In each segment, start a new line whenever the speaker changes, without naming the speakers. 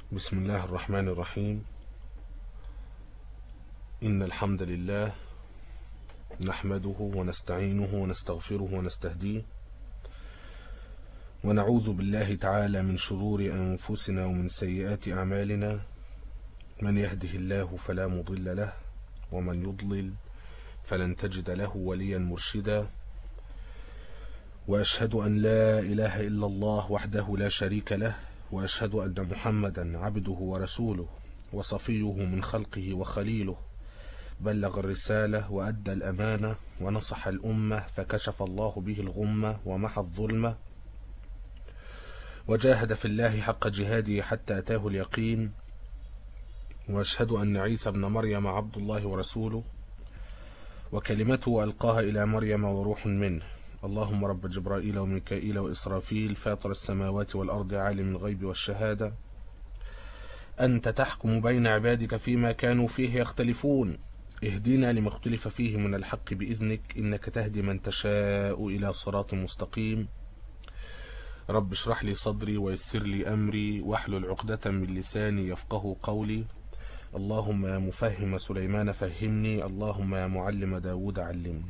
بسم الله الرحمن الرحيم إن الحمد لله نحمده ونستعينه ونستغفره ونستهديه ونعوذ بالله تعالى من شرور أنفسنا ومن سيئات أعمالنا من يهده الله فلا مضل له ومن يضلل فلن تجد له وليا مرشدا وأشهد أن لا إله إلا الله وحده لا شريك له وأشهد أن محمدا عبده ورسوله وصفيه من خلقه وخليله بلغ الرسالة وأدى الأمانة ونصح الأمة فكشف الله به الغمة ومحى الظلمة وجاهد في الله حق جهاده حتى أتاه اليقين وأشهد أن عيسى ابن مريم عبد الله ورسوله وكلمته ألقاها إلى مريم وروح منه اللهم رب جبرائيل وميكائيل وإسرافيل فاطر السماوات والأرض عالم الغيب والشهادة أنت تحكم بين عبادك فيما كانوا فيه يختلفون اهدنا لما اختلف فيه من الحق بإذنك إنك تهدي من تشاء إلى صراط مستقيم رب اشرح لي صدري ويسر لي أمري واحلل عقدة من لساني يفقه قولي اللهم يا مفهم سليمان فهمني اللهم يا معلم داود علمني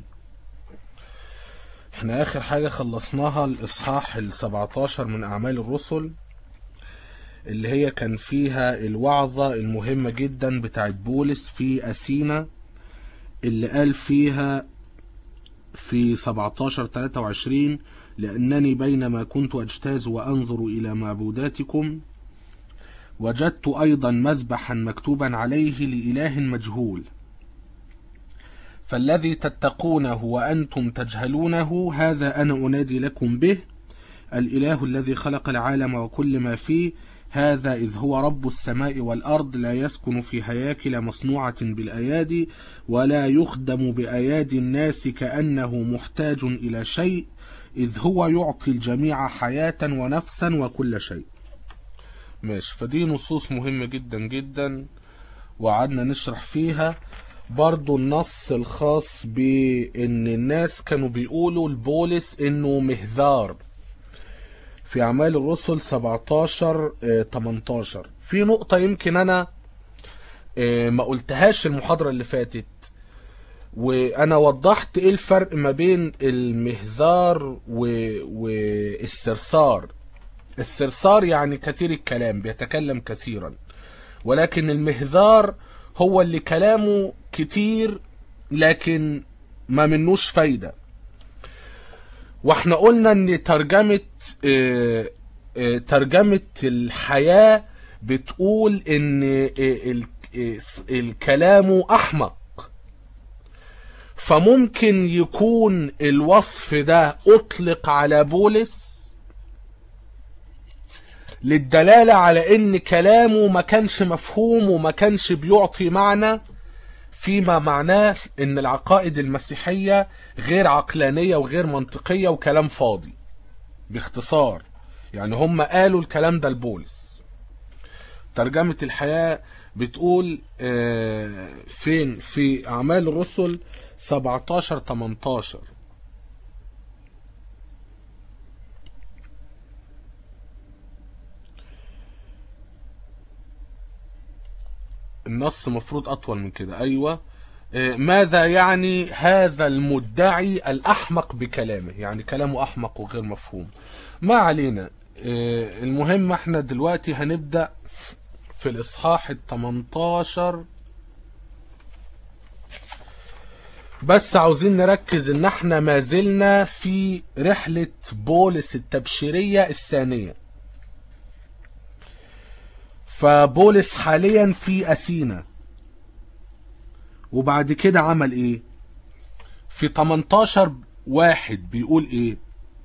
احنا اخر حاجة خلصناها الاصحاح ال 17 من اعمال الرسل اللي هي كان فيها الوعظة المهمة جدا بتاعت بولس في اثينا اللي قال فيها في 17 23 لأنني بينما كنت أجتاز وأنظر إلى معبوداتكم وجدت أيضا مذبحا مكتوبا عليه لإله مجهول فالذي تتقونه وأنتم تجهلونه هذا أنا أنادي لكم به الإله الذي خلق العالم وكل ما فيه هذا إذ هو رب السماء والأرض لا يسكن في هياكل مصنوعة بالأيادي ولا يخدم بأيادي الناس كأنه محتاج إلى شيء إذ هو يعطي الجميع حياة ونفسا وكل شيء ماشي فدي نصوص مهمة جدا جدا وقعدنا نشرح فيها برضو النص الخاص بان الناس كانوا بيقولوا لبولس انه مهذار في اعمال الرسل 17 آه، 18 في نقطة يمكن انا آه، ما قلتهاش المحاضرة اللي فاتت وانا وضحت ايه الفرق ما بين المهذار و- والثرثار الثرثار يعني كثير الكلام بيتكلم كثيرا ولكن المهذار هو اللي كلامه كتير لكن ما منوش فايدة واحنا قلنا ان ترجمة اه اه ترجمة الحياة بتقول ان اه ال- اه الكلام احمق فممكن يكون الوصف ده اطلق على بولس للدلالة على ان كلامه ما كانش مفهوم وما كانش بيعطي معنى فيما معناه ان العقائد المسيحية غير عقلانية وغير منطقية وكلام فاضي باختصار يعني هم قالوا الكلام ده لبولس ترجمة الحياة بتقول آه، فين في اعمال الرسل 17 18 النص مفروض اطول من كده ايوه آه، ماذا يعني هذا المدعي الاحمق بكلامه يعني كلامه احمق وغير مفهوم ما علينا آه، المهم احنا دلوقتي هنبدأ في الاصحاح ال 18 بس عاوزين نركز ان احنا ما زلنا في رحلة بولس التبشيرية الثانية فبولس حاليا في أثينا وبعد كده عمل ايه في 18 واحد بيقول ايه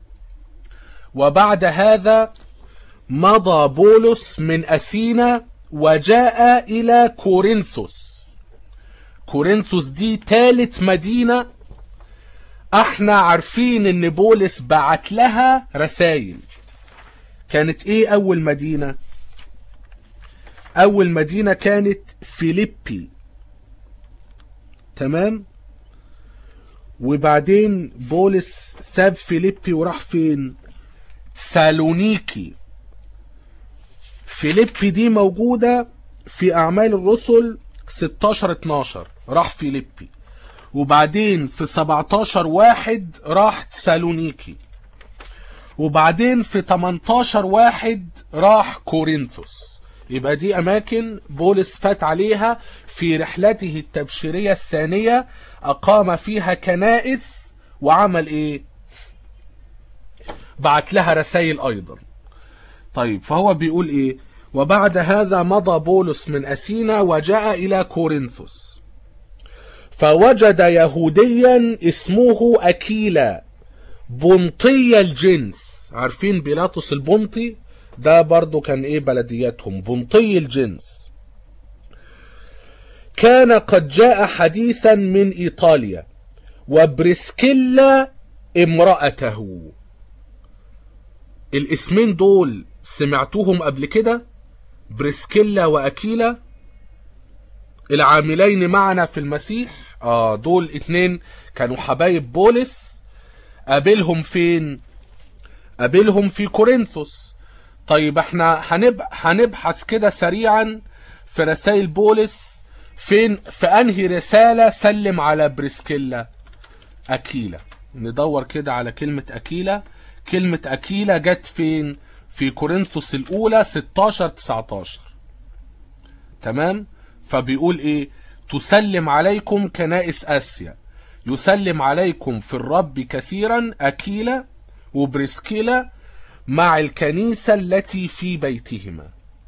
وبعد هذا مضى بولس من أثينا وجاء إلى كورنثوس كورنثوس دي تالت مدينة احنا عارفين ان بولس بعت لها رسائل كانت ايه اول مدينة اول مدينة كانت فيليبي تمام وبعدين بولس ساب فيليبي وراح فين سالونيكي فيليبي دي موجودة في أعمال الرسل 16 12 راح فيليبي وبعدين في 17 واحد راح تسالونيكي وبعدين في 18 واحد راح كورنثوس يبقى دي أماكن بولس فات عليها في رحلته التبشيرية الثانية أقام فيها كنائس وعمل إيه؟ بعت لها رسائل أيضا طيب فهو بيقول إيه؟ وبعد هذا مضى بولس من أثينا وجاء إلى كورنثوس فوجد يهوديا اسمه أكيلا بنطي الجنس عارفين بيلاطس البنطي ده برضو كان ايه بلدياتهم بنطي الجنس كان قد جاء حديثا من ايطاليا وبريسكيلا امرأته الاسمين دول سمعتوهم قبل كده بريسكيلا واكيلا العاملين معنا في المسيح اه دول اتنين كانوا حبايب بولس قابلهم فين قابلهم في كورنثوس طيب احنا هنب... هنبحث كده سريعا في رسائل بولس فين في انهي رسالة سلم على بريسكيلا اكيلا ندور كده على كلمة اكيلا كلمة اكيلا جت فين في كورنثوس الاولى 16 19 تمام فبيقول ايه تسلم عليكم كنائس اسيا يسلم عليكم في الرب كثيرا اكيلا وبريسكيلا مع الكنيسة التي في بيتهما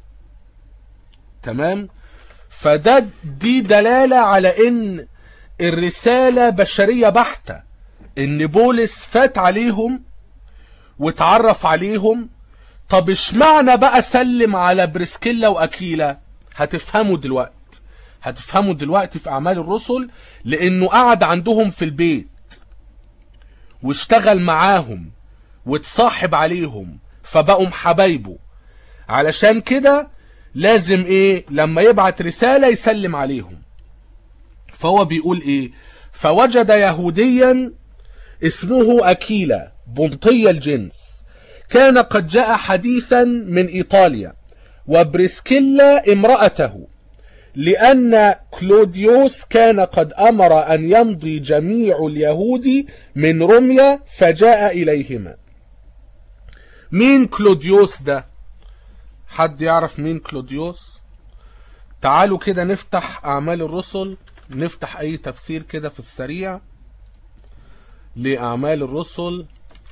تمام فده دي دلالة على ان الرسالة بشرية بحتة ان بولس فات عليهم واتعرف عليهم طب اشمعنى بقى سلم على بريسكيلا واكيلا هتفهموا دلوقتي هتفهموا دلوقتي في اعمال الرسل لانه قعد عندهم في البيت واشتغل معاهم واتصاحب عليهم فبقوا حبايبه علشان كده لازم ايه لما يبعت رسالة يسلم عليهم فهو بيقول ايه فوجد يهوديا اسمه اكيلا بنطي الجنس كان قد جاء حديثا من ايطاليا وبريسكيلا امرأته لأن كلوديوس كان قد أمر أن يمضي جميع اليهود من روميا فجاء إليهما مين كلوديوس ده حد يعرف مين كلوديوس تعالوا كده نفتح أعمال الرسل نفتح أي تفسير كده في السريع لأعمال الرسل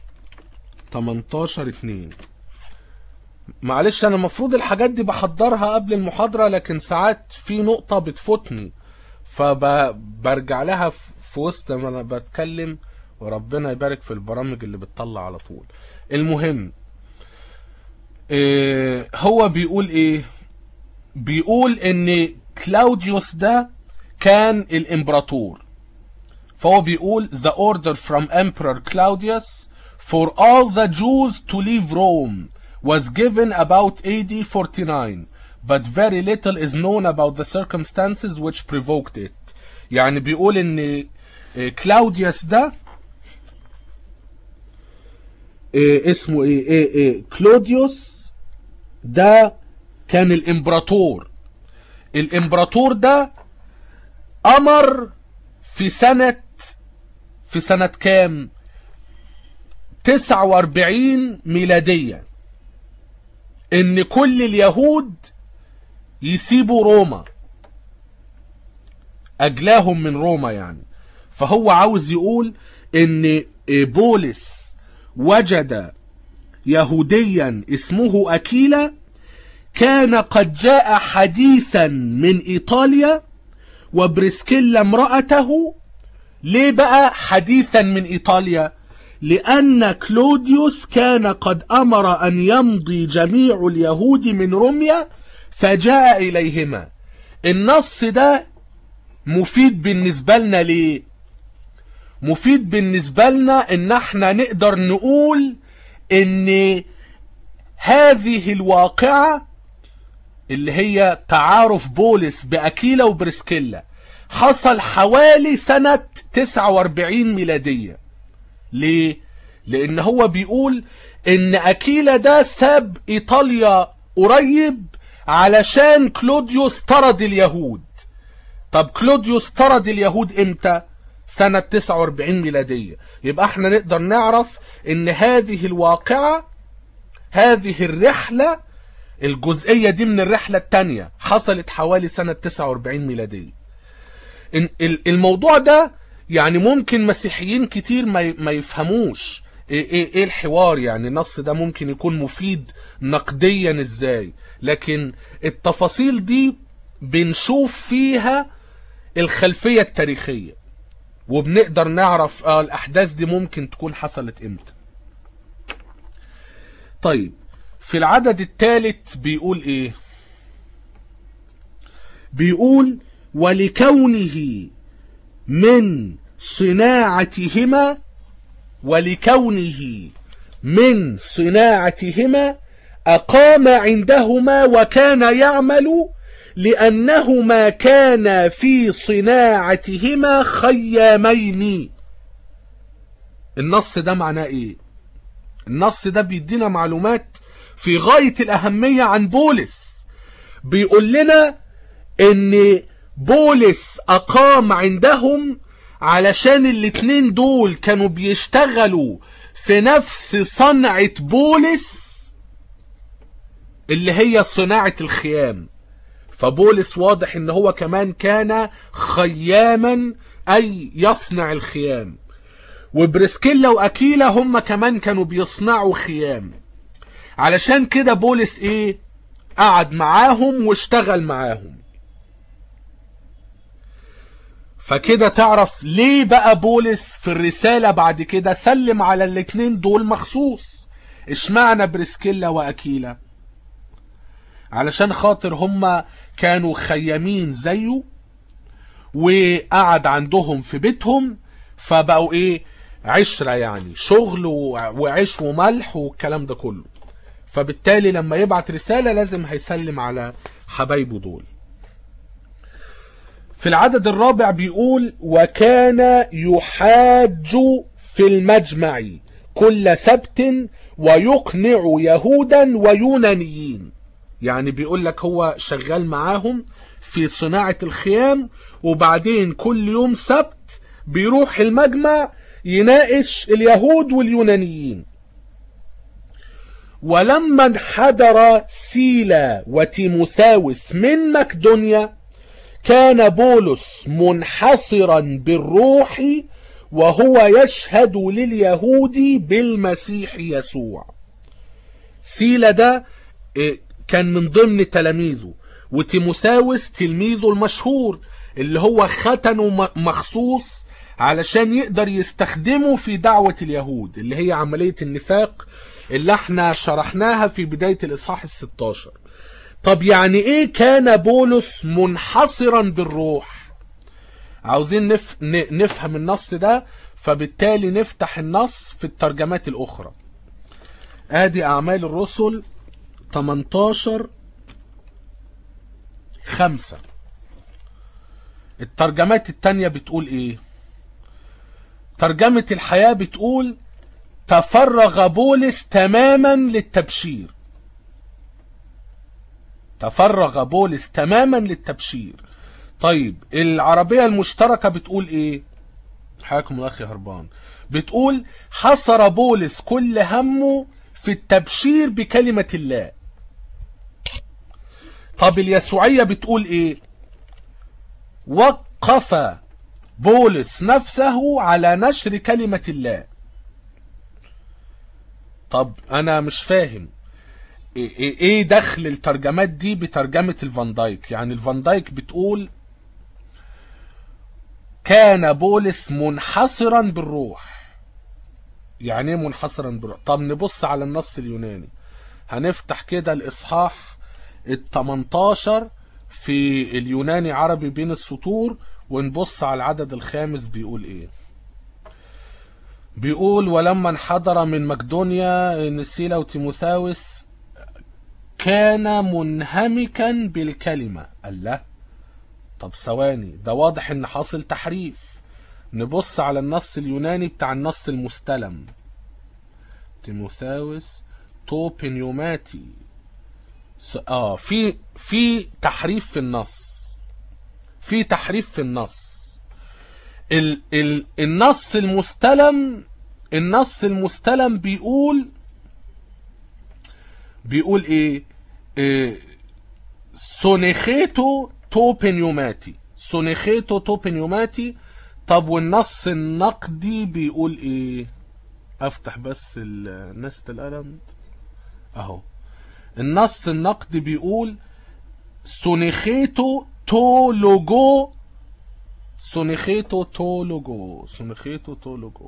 18 2 معلش انا المفروض الحاجات دي بحضرها قبل المحاضرة لكن ساعات في نقطة بتفوتني فبرجع لها في وسط ما انا بتكلم وربنا يبارك في البرامج اللي بتطلع على طول المهم إيه هو بيقول ايه بيقول ان كلاوديوس ده كان الامبراطور فهو بيقول the order from emperor Claudius for all the Jews to leave Rome was given about AD 49 but very little is known about the circumstances which provoked it يعني بيقول ان كلاوديوس ده إيه اسمه ايه ايه ايه كلوديوس ده كان الامبراطور الامبراطور ده امر في سنة في سنة كام 49 ميلادية ان كل اليهود يسيبوا روما اجلاهم من روما يعني فهو عاوز يقول ان بولس وجد يهوديا اسمه اكيلا كان قد جاء حديثا من ايطاليا وبريسكيلا امرأته ليه بقى حديثا من ايطاليا لأن كلوديوس كان قد أمر أن يمضي جميع اليهود من روميا فجاء إليهما النص ده مفيد بالنسبة لنا ليه مفيد بالنسبة لنا ان احنا نقدر نقول ان هذه الواقعة اللي هي تعارف بولس بأكيلا وبرسكيلا حصل حوالي سنة 49 ميلادية ليه؟ لأن هو بيقول إن أكيلا ده ساب إيطاليا قريب علشان كلوديوس طرد اليهود طب كلوديوس طرد اليهود امتى سنة 49 ميلادية يبقى احنا نقدر نعرف ان هذه الواقعة هذه الرحلة الجزئية دي من الرحلة التانية حصلت حوالي سنة 49 ميلادية إن- ال- الموضوع ده يعني ممكن مسيحيين كتير ما ي- ما يفهموش ايه ايه ايه الحوار يعني النص ده ممكن يكون مفيد نقديا ازاي لكن التفاصيل دي بنشوف فيها الخلفية التاريخية وبنقدر نعرف اه الاحداث دي ممكن تكون حصلت امتى طيب في العدد الثالث بيقول ايه بيقول ولكونه من صناعتهما ولكونه من صناعتهما أقام عندهما وكان يعمل لأنهما كانا في صناعتهما خيامين النص ده معناه ايه النص ده بيدينا معلومات في غاية الأهمية عن بولس بيقول لنا ان بولس اقام عندهم علشان الاتنين دول كانوا بيشتغلوا في نفس صنعة بولس اللي هي صناعة الخيام فبولس واضح ان هو كمان كان خياما اي يصنع الخيام وبرسكيلا واكيلا هم كمان كانوا بيصنعوا خيام علشان كده بولس ايه قعد معاهم واشتغل معاهم فكده تعرف ليه بقى بولس في الرسالة بعد كده سلم على الاتنين دول مخصوص اشمعنى برسكيلا واكيلا علشان خاطر هما كانوا خيامين زيه وقعد عندهم في بيتهم فبقوا ايه عشرة يعني شغل و- وعيش وملح والكلام ده كله فبالتالي لما يبعت رسالة لازم هيسلم على حبايبه دول في العدد الرابع بيقول وكان يحاج في المجمع كل سبت ويقنع يهودا ويونانيين يعني بيقول لك هو شغال معاهم في صناعة الخيام وبعدين كل يوم سبت بيروح المجمع يناقش اليهود واليونانيين ولما انحدر سيلا وتيموثاوس من مقدونيا كان بولس منحصرا بالروح وهو يشهد لليهود بالمسيح يسوع سيلا ده إيه، كان من ضمن تلاميذه وتيموثاوس تلميذه المشهور اللي هو ختنه م- مخصوص علشان يقدر يستخدمه في دعوة اليهود اللي هي عملية النفاق اللي احنا شرحناها في بداية الإصحاح الستاشر طب يعني ايه كان بولس منحصرا بالروح عاوزين نف... ن- نفهم النص ده فبالتالي نفتح النص في الترجمات الأخرى ادي أعمال الرسل 18 خمسة الترجمات التانية بتقول ايه ترجمة الحياة بتقول تفرغ بولس تماما للتبشير تفرغ بولس تماما للتبشير طيب العربية المشتركة بتقول ايه حياكم الله اخي هربان بتقول حصر بولس كل همه في التبشير بكلمة الله طب اليسوعية بتقول ايه وقف بولس نفسه على نشر كلمة الله طب انا مش فاهم ايه إيه- إيه دخل الترجمات دي بترجمة الفان دايك يعني الفان دايك بتقول كان بولس منحصرا بالروح يعني ايه منحصرا بالروح طب نبص على النص اليوناني هنفتح كده الاصحاح ال 18 في اليوناني عربي بين السطور ونبص على العدد الخامس بيقول ايه بيقول ولما انحدر من مقدونيا نسيلا وتيموثاوس كان منهمكا بالكلمة الله طب ثواني ده واضح ان حاصل تحريف نبص على النص اليوناني بتاع النص المستلم تيموثاوس توبنيوماتي س- اه في في تحريف في النص في تحريف في النص ال ال النص المستلم النص المستلم بيقول بيقول ايه, إيه سونيخيتو تو بنيوماتي سونيخيتو تو بنيوماتي طب والنص النقدي بيقول ايه افتح بس ال- نست القلم اهو النص النقدي بيقول سونيخيتو تو لوجو سونيخيتو تو لوجو سونيخيتو تو لوجو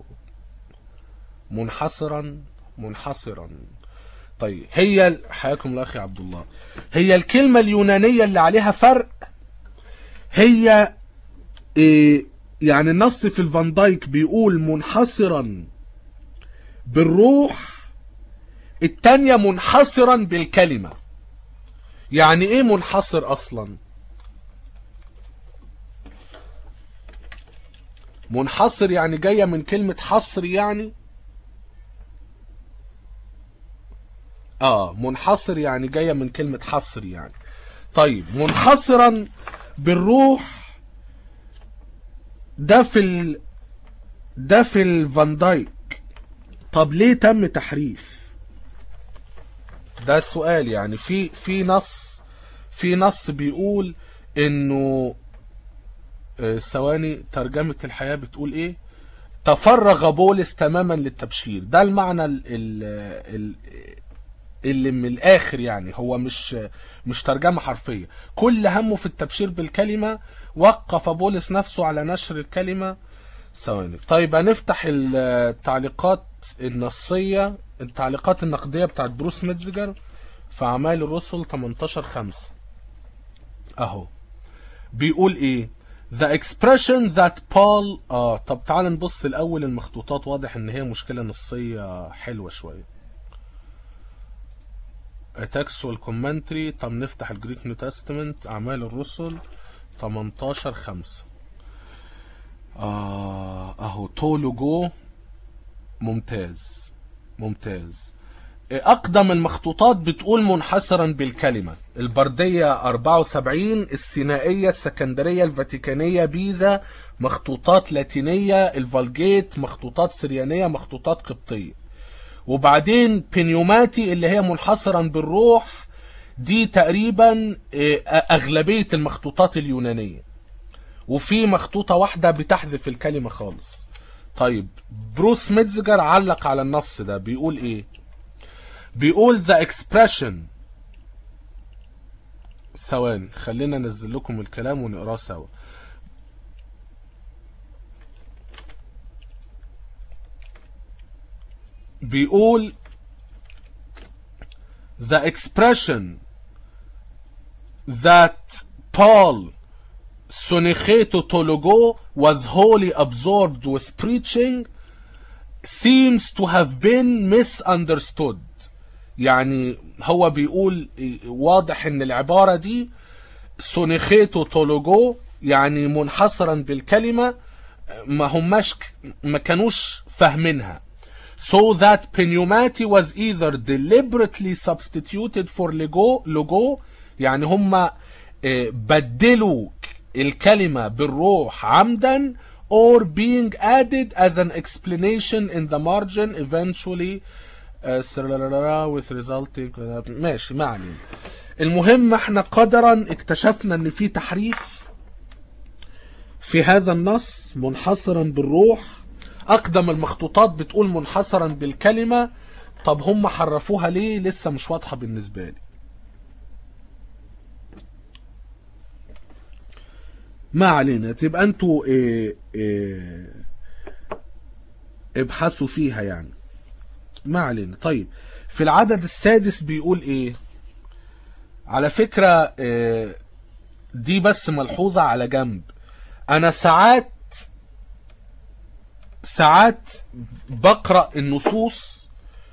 منحصرا منحصرا طيب هي ال- حياكم الله اخي عبد الله هي الكلمة اليونانية اللي عليها فرق هي إيه يعني النص في الفان دايك بيقول منحصرا بالروح التانية منحصرا بالكلمة يعني ايه منحصر اصلا منحصر يعني جاية من كلمة حصر يعني اه منحصر يعني جاية من كلمة حصر يعني طيب منحصرا بالروح ده في ال... ده في الفان دايك طب ليه تم تحريف ده السؤال يعني في في نص في نص بيقول انه آه، ثواني ترجمة الحياة بتقول ايه تفرغ بولس تماما للتبشير ده المعنى ال ال ال اللي من الاخر يعني هو مش مش ترجمة حرفية كل همه في التبشير بالكلمة وقف بولس نفسه على نشر الكلمة ثواني طيب هنفتح التعليقات النصية التعليقات النقدية بتاعت بروس ميتزجر في أعمال الرسل 18 5 أهو بيقول إيه The expression that Paul آه طب تعال نبص الأول المخطوطات واضح إن هي مشكلة نصية حلوة شوية تكستوال كومنتري طب نفتح الجريك نيو تestament أعمال الرسل 18 5 آه أهو تولوجو ممتاز ممتاز أقدم المخطوطات بتقول منحصرا بالكلمة البردية 74 السينائية السكندرية الفاتيكانية بيزا مخطوطات لاتينية الفالجيت مخطوطات سريانية مخطوطات قبطية وبعدين بنيوماتي اللي هي منحصرا بالروح دي تقريبا آه، أغلبية المخطوطات اليونانية وفي مخطوطة واحدة بتحذف الكلمة خالص طيب بروس ميتزجر علق على النص ده بيقول ايه بيقول the expression ثواني خلينا انزل لكم الكلام ونقراه سوا بيقول the expression that Paul Sonicheto was wholly absorbed with preaching seems to have been misunderstood يعني هو بيقول واضح ان العبارة دي سونيخيتو تولوجو يعني منحصرا بالكلمة ما هماش ما كانوش فاهمينها so that pneumati was either deliberately substituted for logo logo يعني هم آه، بدلوا الكلمة بالروح عمدا or being added as an explanation in the margin eventually uh, with resulting ماشي ما علينا المهم احنا قدرا اكتشفنا ان في تحريف في هذا النص منحصرا بالروح اقدم المخطوطات بتقول منحصرا بالكلمة طب هم حرفوها ليه لسه مش واضحة بالنسبة لي ما علينا تبقى انتوا إيه إيه ابحثوا فيها يعني ما علينا طيب في العدد السادس بيقول ايه على فكرة إيه دي بس ملحوظة على جنب انا ساعات ساعات بقرأ النصوص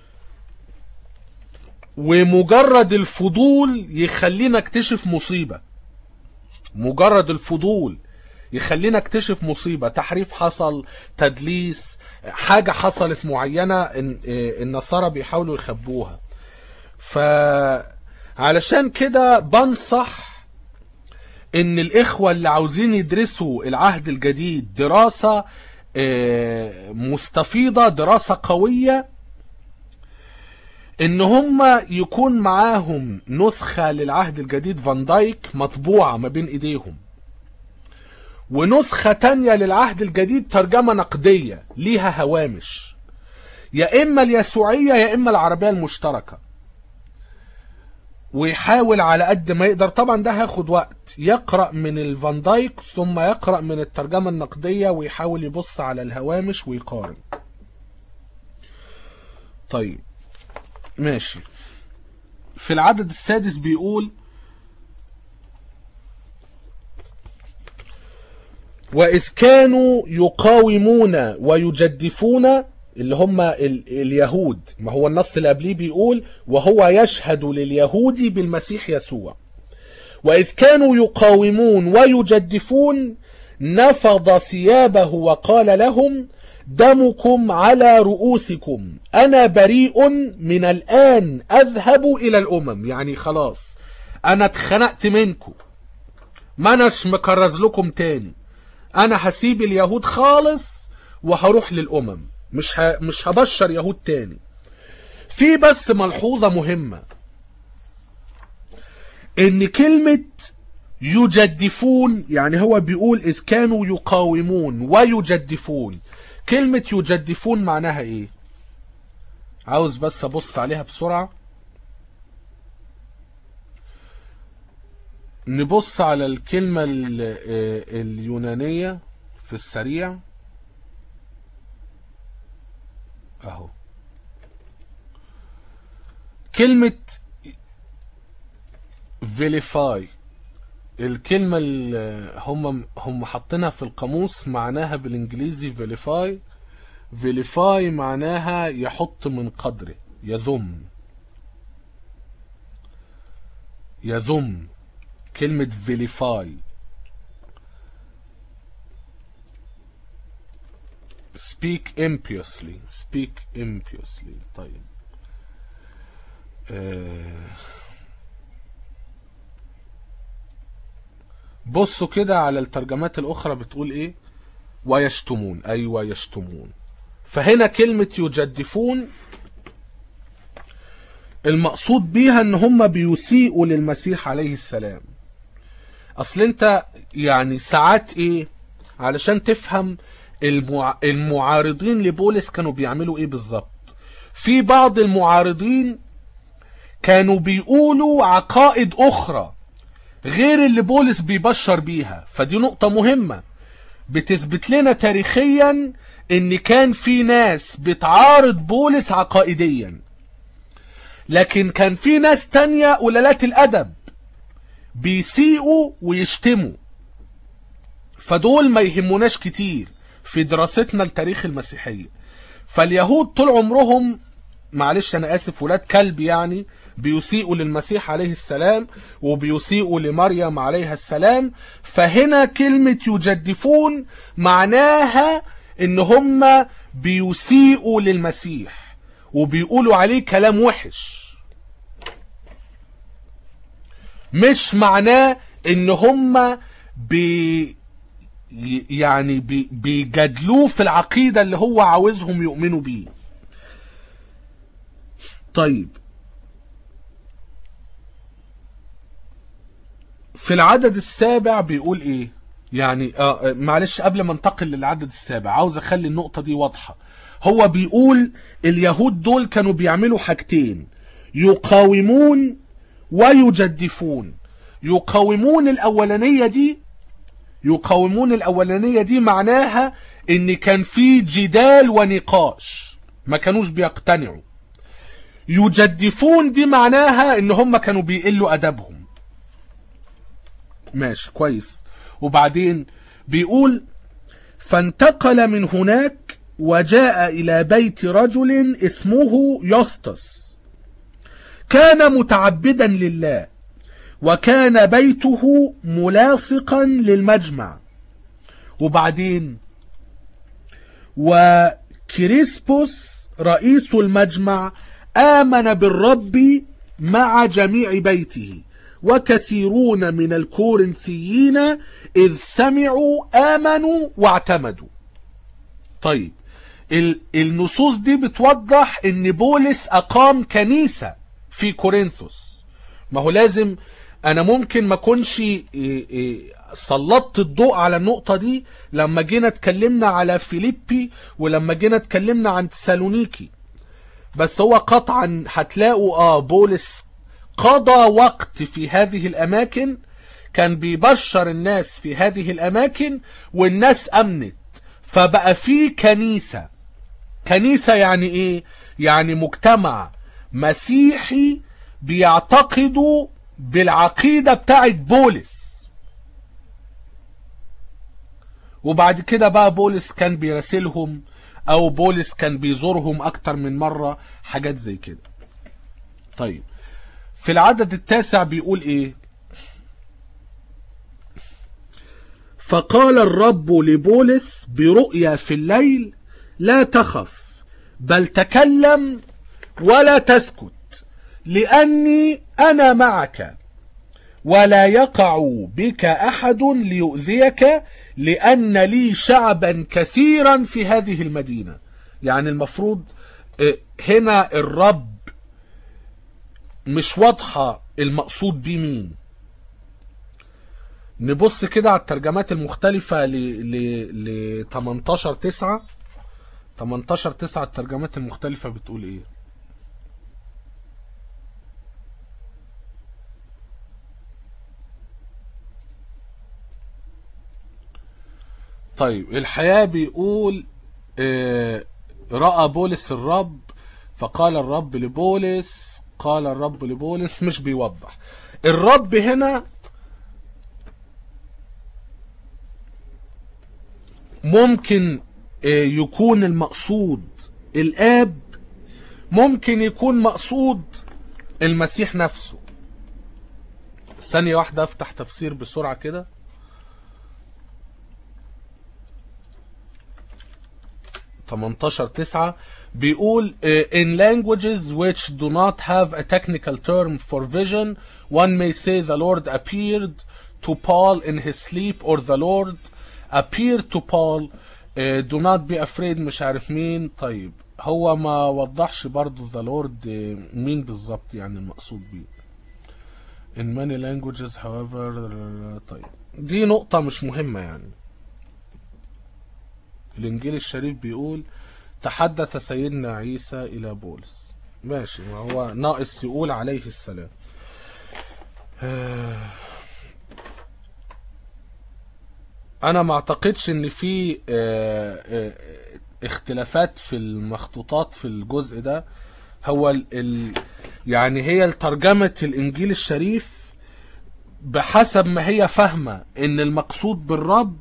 ومجرد الفضول يخلينا اكتشف مصيبة مجرد الفضول يخلينا اكتشف مصيبة تحريف حصل تدليس حاجة حصلت معينة إن- النصارى بيحاولوا يخبوها ف علشان كده بنصح ان الاخوة اللي عاوزين يدرسوا العهد الجديد دراسة آه، مستفيضة دراسة قوية ان هم يكون معاهم نسخة للعهد الجديد فان دايك مطبوعة ما بين ايديهم ونسخة تانية للعهد الجديد ترجمة نقدية ليها هوامش يا اما اليسوعية يا اما العربية المشتركة ويحاول على قد ما يقدر طبعا ده هياخد وقت يقرأ من الفان دايك ثم يقرأ من الترجمة النقدية ويحاول يبص على الهوامش ويقارن طيب ماشي في العدد السادس بيقول وإذ كانوا يقاومون ويجدفون اللي هم ال اليهود ما هو النص اللي قبليه بيقول وهو يشهد لليهود بالمسيح يسوع وإذ كانوا يقاومون ويجدفون نفض ثيابه وقال لهم دمكم على رؤوسكم أنا بريء من الآن أذهب إلى الأمم يعني خلاص أنا اتخنقت منكم ما أناش مكرز لكم تاني أنا هسيب اليهود خالص وهروح للأمم مش ه... مش هبشر يهود تاني في بس ملحوظة مهمة ان كلمة يجدفون يعني هو بيقول اذ كانوا يقاومون ويجدفون كلمة يجدفون معناها ايه عاوز بس ابص عليها بسرعة نبص على الكلمة ال- آه، اليونانية في السريع اهو كلمة فيليفاي الكلمة اللي هم هم حاطينها في القاموس معناها بالانجليزي فيليفاي فيليفاي معناها يحط من قدره يذم يذم كلمة فيليفاي speak impiously speak impiously طيب آه بصوا كده على الترجمات الأخرى بتقول إيه ويشتمون أيوة يشتمون فهنا كلمة يجدفون المقصود بيها ان هم بيسيئوا للمسيح عليه السلام اصل انت يعني ساعات ايه علشان تفهم المع... المعارضين لبولس كانوا بيعملوا ايه بالظبط في بعض المعارضين كانوا بيقولوا عقائد اخرى غير اللي بولس بيبشر بيها فدي نقطة مهمة بتثبت لنا تاريخيا ان كان في ناس بتعارض بولس عقائديا لكن كان في ناس تانية قلالات الادب بيسيئوا ويشتموا فدول ما يهموناش كتير في دراستنا لتاريخ المسيحية فاليهود طول عمرهم معلش انا اسف ولاد كلب يعني بيسيئوا للمسيح عليه السلام وبيسيئوا لمريم عليها السلام فهنا كلمة يجدفون معناها ان هم بيسيئوا للمسيح وبيقولوا عليه كلام وحش مش معناه ان هم بي يعني بي بيجادلوه في العقيدة اللي هو عاوزهم يؤمنوا بيه طيب في العدد السابع بيقول ايه يعني آه آه، معلش قبل ما انتقل للعدد السابع عاوز اخلي النقطة دي واضحة هو بيقول اليهود دول كانوا بيعملوا حاجتين يقاومون ويجدفون يقاومون الاولانية دي يقاومون الاولانية دي معناها ان كان في جدال ونقاش ما كانوش بيقتنعوا يجدفون دي معناها ان هم كانوا بيقلوا ادبهم ماشي كويس وبعدين بيقول فانتقل من هناك وجاء الى بيت رجل اسمه يسطس كان متعبدا لله وكان بيته ملاصقا للمجمع وبعدين وكريسبوس رئيس المجمع آمن بالرب مع جميع بيته وكثيرون من الكورنثيين إذ سمعوا آمنوا واعتمدوا طيب ال- النصوص دي بتوضح ان بولس اقام كنيسة في كورنثوس ما هو لازم انا ممكن ما اكونش إيه إيه سلطت الضوء على النقطة دي لما جينا اتكلمنا على فيليبي ولما جينا اتكلمنا عن تسالونيكي بس هو قطعا هتلاقوا اه بولس قضى وقت في هذه الاماكن كان بيبشر الناس في هذه الاماكن والناس امنت فبقى في كنيسة كنيسة يعني ايه يعني مجتمع مسيحي بيعتقدوا بالعقيدة بتاعت بولس وبعد كده بقى بولس كان بيراسلهم او بولس كان بيزورهم اكتر من مرة حاجات زي كده طيب في العدد التاسع بيقول ايه فقال الرب لبولس برؤيا في الليل لا تخف بل تكلم ولا تسكت لاني انا معك ولا يقع بك احد ليؤذيك لان لي شعبا كثيرا في هذه المدينه يعني المفروض آه، هنا الرب مش واضحه المقصود بيه مين نبص كده على الترجمات المختلفة ل ل ل 18 9 18 9 الترجمات المختلفة بتقول ايه طيب الحياة بيقول آه، رأى بولس الرب فقال الرب لبولس قال الرب لبولس مش بيوضح الرب هنا ممكن آه، يكون المقصود الآب ممكن يكون مقصود المسيح نفسه ثانية واحدة افتح تفسير بسرعة كده تمنتاشر تسعة بيقول uh, in languages which do not have a technical term for vision one may say the Lord appeared to Paul in his sleep or the Lord appeared to Paul uh, do not be afraid مش عارف مين طيب هو ما وضحش برضو the Lord uh, مين بالظبط يعني المقصود بيه in many languages however طيب دي نقطة مش مهمة يعني الانجيل الشريف بيقول تحدث سيدنا عيسى الى بولس ماشي ما هو ناقص يقول عليه السلام آه. انا ما اعتقدش ان في آه، آه، اختلافات في المخطوطات في الجزء ده هو ال ال يعني هي ترجمة الانجيل الشريف بحسب ما هي فاهمة ان المقصود بالرب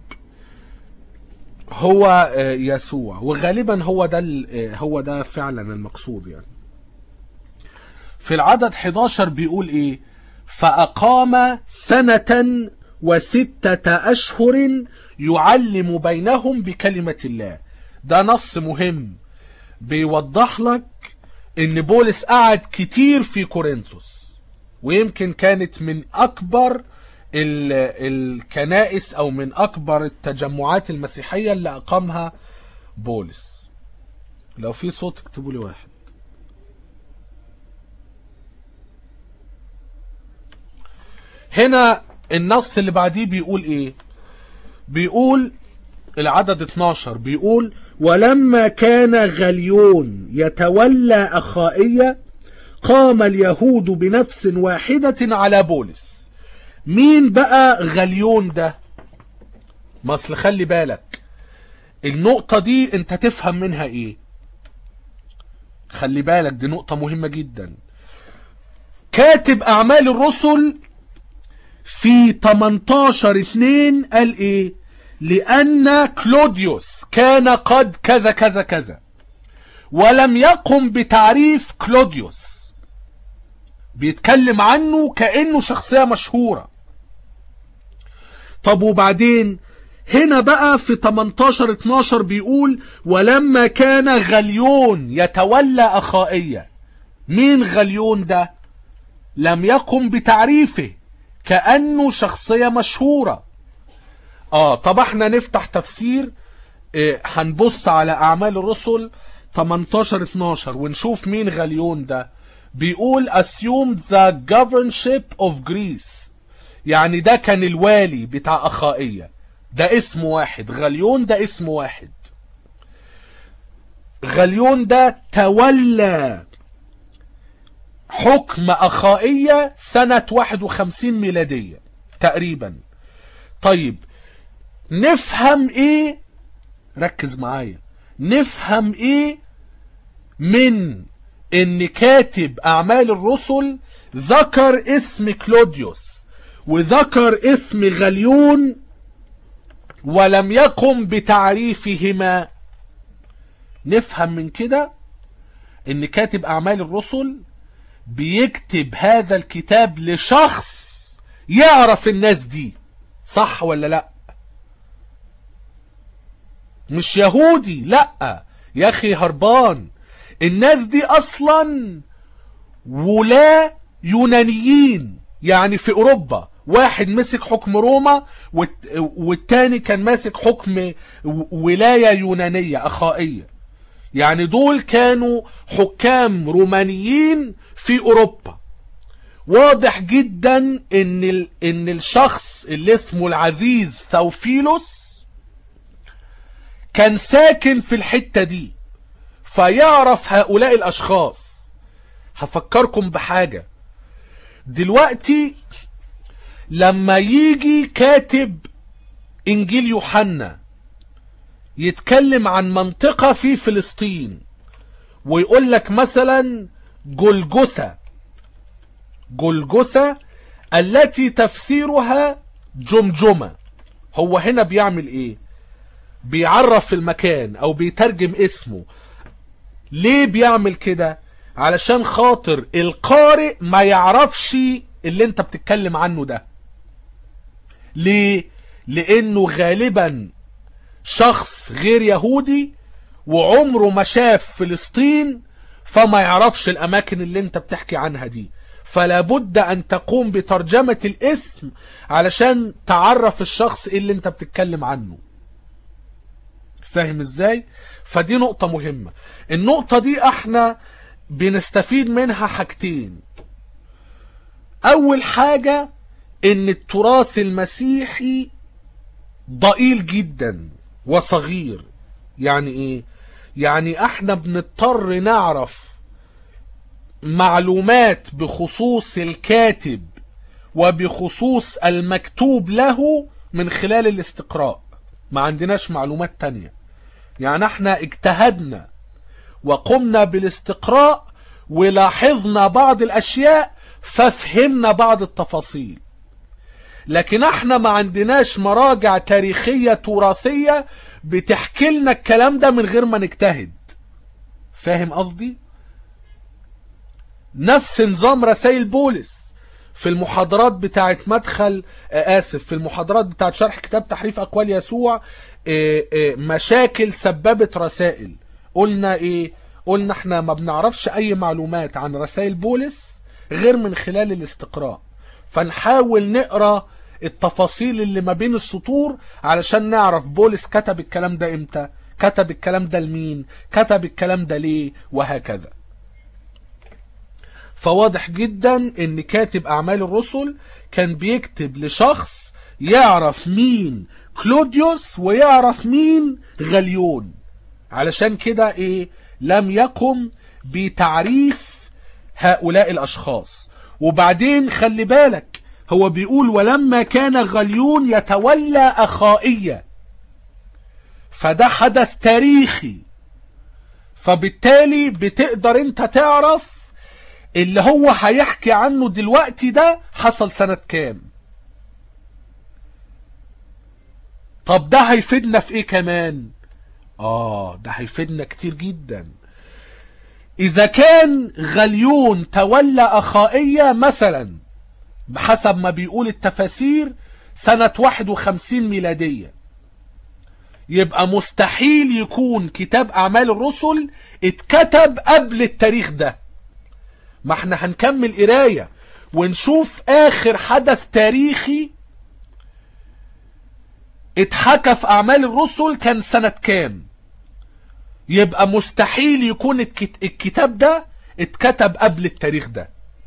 هو آه، يسوع وغالبا هو ده ال- آه، هو ده فعلا المقصود يعني في العدد 11 بيقول ايه فأقام سنة وستة أشهر يعلم بينهم بكلمة الله ده نص مهم بيوضح لك ان بولس قعد كتير في كورنثوس ويمكن كانت من اكبر ال- الكنائس او من اكبر التجمعات المسيحية اللي اقامها بولس لو في صوت اكتبوا لي واحد هنا النص اللي بعديه بيقول ايه بيقول العدد 12 بيقول ولما كان غليون يتولى أخائية قام اليهود بنفس واحدة على بولس مين بقى غليون ده ما اصل خلي بالك النقطة دي انت تفهم منها ايه خلي بالك دي نقطة مهمة جدا كاتب اعمال الرسل في 18 2 قال ايه لان كلوديوس كان قد كذا كذا كذا ولم يقم بتعريف كلوديوس بيتكلم عنه كانه شخصيه مشهوره طب وبعدين هنا بقى في 18 12 بيقول ولما كان غليون يتولى اخائيه مين غليون ده لم يقم بتعريفه كأنه شخصية مشهورة اه طب احنا نفتح تفسير اه هنبص على اعمال الرسل 18 12 ونشوف مين غليون ده بيقول assumed the governorship of Greece يعني ده كان الوالي بتاع أخائية ده اسم واحد غليون ده اسم واحد غليون ده تولى حكم أخائية سنة 51 ميلادية تقريبا طيب نفهم ايه ركز معايا نفهم ايه من ان كاتب اعمال الرسل ذكر اسم كلوديوس وذكر اسم غليون ولم يقم بتعريفهما نفهم من كده ان كاتب اعمال الرسل بيكتب هذا الكتاب لشخص يعرف الناس دي صح ولا لا مش يهودي لا يا اخي هربان الناس دي اصلا ولا يونانيين يعني في اوروبا واحد مسك حكم روما والتاني كان ماسك حكم ولاية يونانية اخائية يعني دول كانوا حكام رومانيين في اوروبا واضح جدا ان ان الشخص اللي اسمه العزيز ثوفيلوس كان ساكن في الحتة دي فيعرف هؤلاء الاشخاص هفكركم بحاجة دلوقتي لما يجي كاتب انجيل يوحنا يتكلم عن منطقة في فلسطين ويقول لك مثلا جلجثة جلجثة التي تفسيرها جمجمة هو هنا بيعمل ايه بيعرف المكان او بيترجم اسمه ليه بيعمل كده علشان خاطر القارئ ما يعرفش اللي انت بتتكلم عنه ده ليه لانه غالبا شخص غير يهودي وعمره ما شاف فلسطين فما يعرفش الاماكن اللي انت بتحكي عنها دي فلا بد ان تقوم بترجمة الاسم علشان تعرف الشخص اللي انت بتتكلم عنه فاهم ازاي فدي نقطة مهمة النقطة دي احنا بنستفيد منها حاجتين اول حاجة ان التراث المسيحي ضئيل جدا وصغير يعني ايه يعني احنا بنضطر نعرف معلومات بخصوص الكاتب وبخصوص المكتوب له من خلال الاستقراء ما عندناش معلومات تانية يعني احنا اجتهدنا وقمنا بالاستقراء ولاحظنا بعض الاشياء ففهمنا بعض التفاصيل لكن احنا ما عندناش مراجع تاريخية تراثية بتحكي لنا الكلام ده من غير ما نجتهد فاهم قصدي نفس نظام رسائل بولس في المحاضرات بتاعت مدخل آسف في المحاضرات بتاعت شرح كتاب تحريف أقوال يسوع مشاكل سببت رسائل قلنا ايه قلنا احنا ما بنعرفش اي معلومات عن رسائل بولس غير من خلال الاستقراء فنحاول نقرأ التفاصيل اللي ما بين السطور علشان نعرف بولس كتب الكلام ده امتى كتب الكلام ده لمين كتب الكلام ده ليه وهكذا فواضح جدا ان كاتب اعمال الرسل كان بيكتب لشخص يعرف مين كلوديوس ويعرف مين غليون علشان كده ايه لم يقم بتعريف هؤلاء الاشخاص وبعدين خلي بالك هو بيقول ولما كان غليون يتولى اخائية فده حدث تاريخي فبالتالي بتقدر انت تعرف اللي هو هيحكي عنه دلوقتي ده حصل سنة كام طب ده هيفيدنا في ايه كمان اه ده هيفيدنا كتير جدا اذا كان غليون تولى اخائية مثلا بحسب ما بيقول التفاسير سنة 51 ميلادية يبقى مستحيل يكون كتاب اعمال الرسل اتكتب قبل التاريخ ده ما احنا هنكمل قراية ونشوف اخر حدث تاريخي اتحكى في اعمال الرسل كان سنة كام يبقى مستحيل يكون الكت- الكتاب ده اتكتب قبل التاريخ ده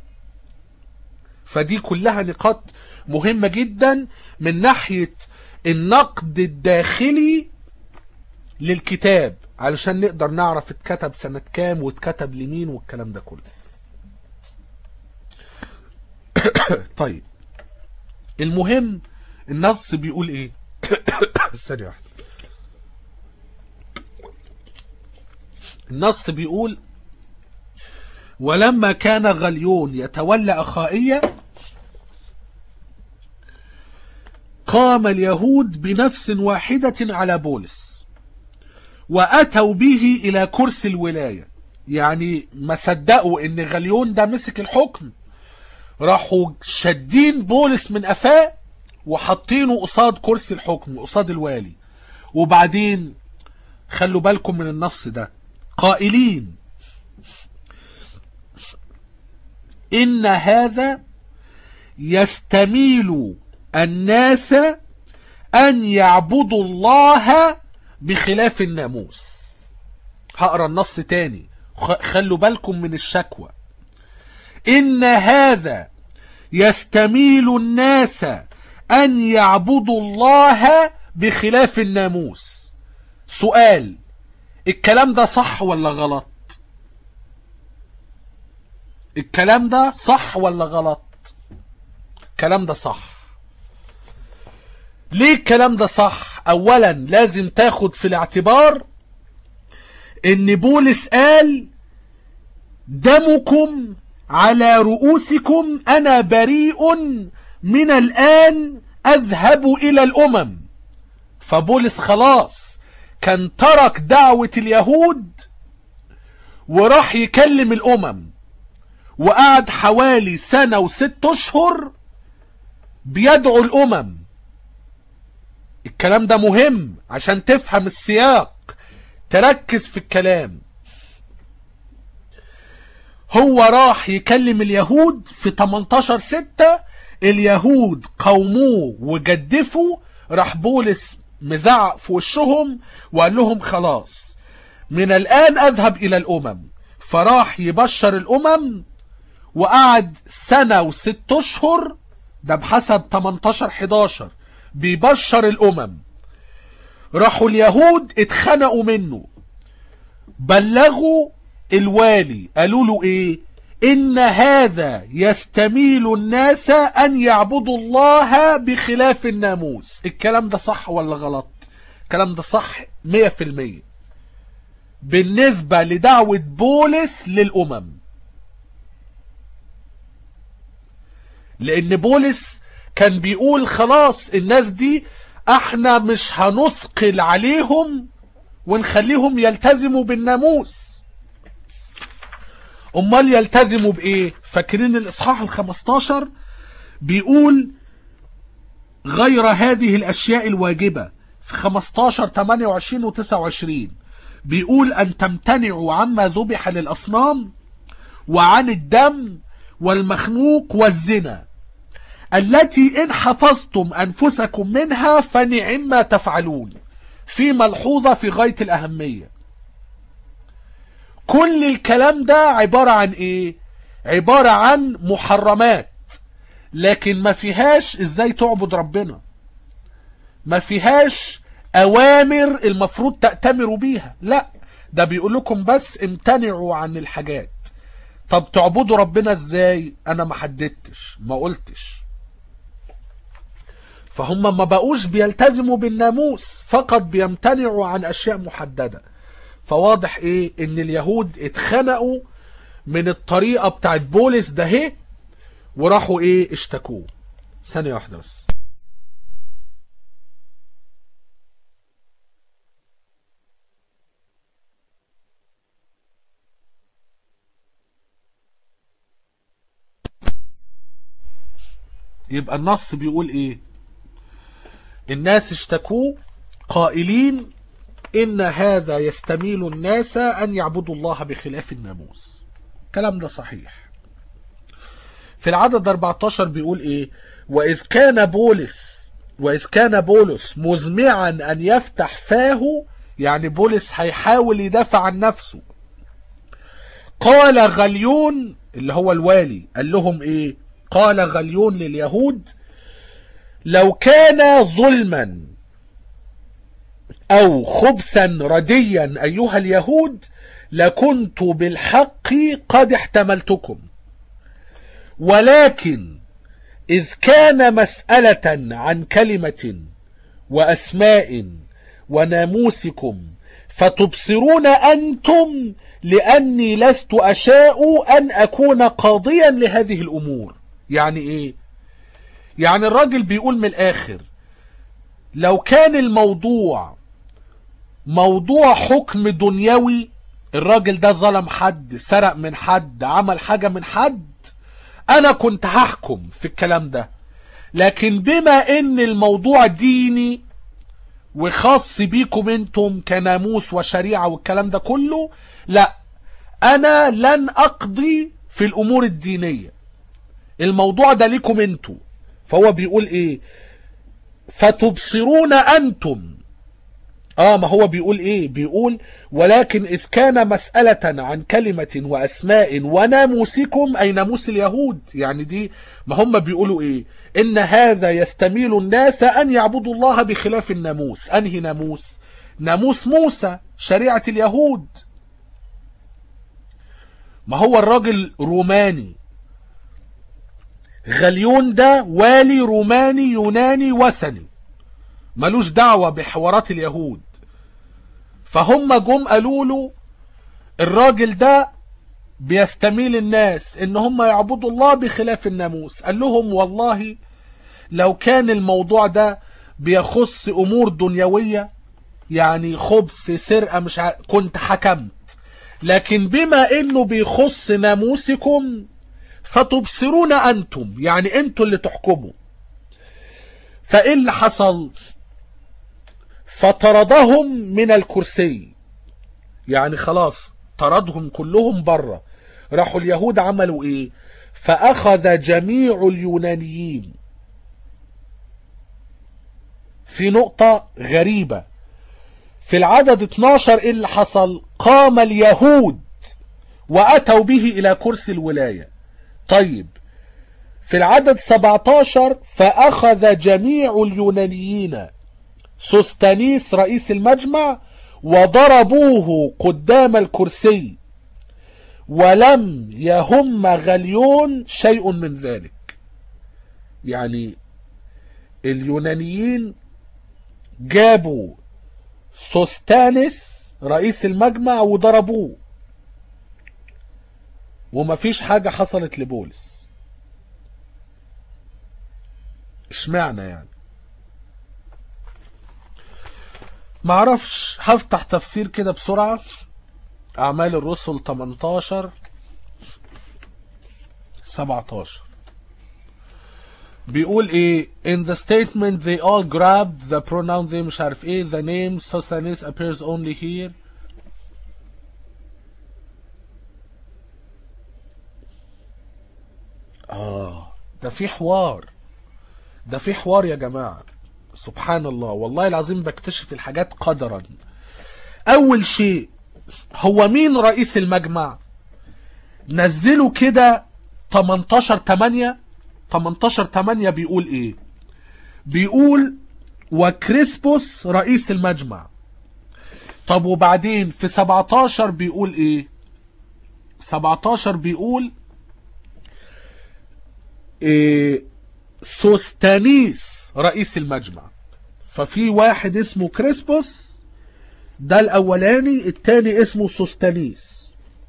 فدي كلها نقاط مهمة جدا من ناحية النقد الداخلي للكتاب علشان نقدر نعرف اتكتب سنة كام واتكتب لمين والكلام ده كله طيب المهم النص بيقول ايه ثانية واحدة النص بيقول ولما كان غليون يتولى أخائية قام اليهود بنفس واحدة على بولس وأتوا به إلى كرسي الولاية يعني ما صدقوا إن غليون ده مسك الحكم راحوا شادين بولس من قفاه وحاطينه قصاد كرسي الحكم قصاد الوالي وبعدين خلوا بالكم من النص ده قائلين إن هذا يستميل الناس أن يعبدوا الله بخلاف الناموس هقرا النص تاني خ- خلوا بالكم من الشكوى إن هذا يستميل الناس أن يعبدوا الله بخلاف الناموس سؤال الكلام ده صح ولا غلط الكلام ده صح ولا غلط الكلام ده صح ليه الكلام ده صح اولا لازم تاخد في الاعتبار ان بولس قال دمكم على رؤوسكم انا بريء من الان اذهب الى الامم فبولس خلاص كان ترك دعوة اليهود وراح يكلم الامم وقعد حوالي سنة وست اشهر بيدعو الامم الكلام ده مهم عشان تفهم السياق تركز في الكلام هو راح يكلم اليهود في 18 ستة اليهود قوموه وجدفوا راح بولس مزعق في وشهم وقال لهم خلاص من الآن أذهب إلى الأمم فراح يبشر الأمم وقعد سنة وست أشهر ده بحسب 18 11 بيبشر الأمم راحوا اليهود اتخنقوا منه بلغوا الوالي قالوا له ايه ان هذا يستميل الناس ان يعبدوا الله بخلاف الناموس الكلام ده صح ولا غلط الكلام ده صح مية في المية بالنسبة لدعوة بولس للأمم لأن بولس كان بيقول خلاص الناس دي احنا مش هنثقل عليهم ونخليهم يلتزموا بالناموس امال يلتزموا بايه فاكرين الاصحاح الخمستاشر بيقول غير هذه الاشياء الواجبة في 15 28 و 29 بيقول ان تمتنعوا عما ذبح للاصنام وعن الدم والمخنوق والزنا التي إن حفظتم أنفسكم منها فنعم ما تفعلون في ملحوظة في غاية الأهمية كل الكلام ده عبارة عن إيه؟ عبارة عن محرمات لكن ما فيهاش إزاي تعبد ربنا ما فيهاش أوامر المفروض تأتمروا بيها لا ده بيقول لكم بس امتنعوا عن الحاجات طب تعبدوا ربنا ازاي انا ما حددتش ما قلتش فهم ما بقوش بيلتزموا بالناموس فقط بيمتنعوا عن اشياء محددة فواضح ايه ان اليهود اتخنقوا من الطريقة بتاعت بولس ده هي وراحوا ايه اشتكوه ثانية واحدة بس يبقى النص بيقول ايه الناس اشتكوا قائلين ان هذا يستميل الناس ان يعبدوا الله بخلاف الناموس الكلام ده صحيح في العدد 14 بيقول ايه واذ كان بولس واذ كان بولس مزمعا ان يفتح فاه يعني بولس هيحاول يدافع عن نفسه قال غليون اللي هو الوالي قال لهم ايه قال غليون لليهود لو كان ظلما او خبثا رديا ايها اليهود لكنت بالحق قد احتملتكم ولكن اذ كان مساله عن كلمه واسماء وناموسكم فتبصرون انتم لاني لست اشاء ان اكون قاضيا لهذه الامور يعني ايه يعني الراجل بيقول من الاخر لو كان الموضوع موضوع حكم دنيوي الراجل ده ظلم حد سرق من حد عمل حاجة من حد انا كنت هحكم في الكلام ده لكن بما ان الموضوع ديني وخاص بيكم انتم كناموس وشريعة والكلام ده كله لا انا لن اقضي في الامور الدينية الموضوع ده ليكم انتم فهو بيقول ايه فتبصرون انتم اه ما هو بيقول ايه بيقول ولكن اذ كان مسألة عن كلمة واسماء وناموسكم اي ناموس اليهود يعني دي ما هم بيقولوا ايه ان هذا يستميل الناس ان يعبدوا الله بخلاف الناموس انهي ناموس ناموس موسى شريعة اليهود ما هو الراجل روماني غليون ده والي روماني يوناني وثني ملوش دعوة بحوارات اليهود فهم جم قالوا له الراجل ده بيستميل الناس ان هم يعبدوا الله بخلاف الناموس قال لهم والله لو كان الموضوع ده بيخص امور دنيوية يعني خبث سرقة مش ع... كنت حكمت لكن بما انه بيخص ناموسكم فتبصرون انتم يعني انتوا اللي تحكموا فايه اللي حصل فطردهم من الكرسي يعني خلاص طردهم كلهم بره راحوا اليهود عملوا ايه فاخذ جميع اليونانيين في نقطة غريبة في العدد 12 ايه اللي حصل قام اليهود واتوا به الى كرسي الولاية طيب في العدد 17 فاخذ جميع اليونانيين سوستانيس رئيس المجمع وضربوه قدام الكرسي ولم يهم غليون شيء من ذلك يعني اليونانيين جابوا سوستانس رئيس المجمع وضربوه ومفيش حاجة حصلت لبولس اشمعنى يعني معرفش هفتح تفسير كده بسرعة أعمال الرسل 18 17 بيقول ايه in the statement they all grabbed the pronoun they مش عارف ايه the name Sosthenes appears only here اه ده في حوار ده في حوار يا جماعة سبحان الله والله العظيم بكتشف الحاجات قدرا اول شيء هو مين رئيس المجمع نزلوا كده 18 8 18 8 بيقول ايه بيقول وكريسبوس رئيس المجمع طب وبعدين في 17 بيقول ايه 17 بيقول إيه سوستانيس رئيس المجمع ففي واحد اسمه كريسبوس ده الاولاني التاني اسمه سوستانيس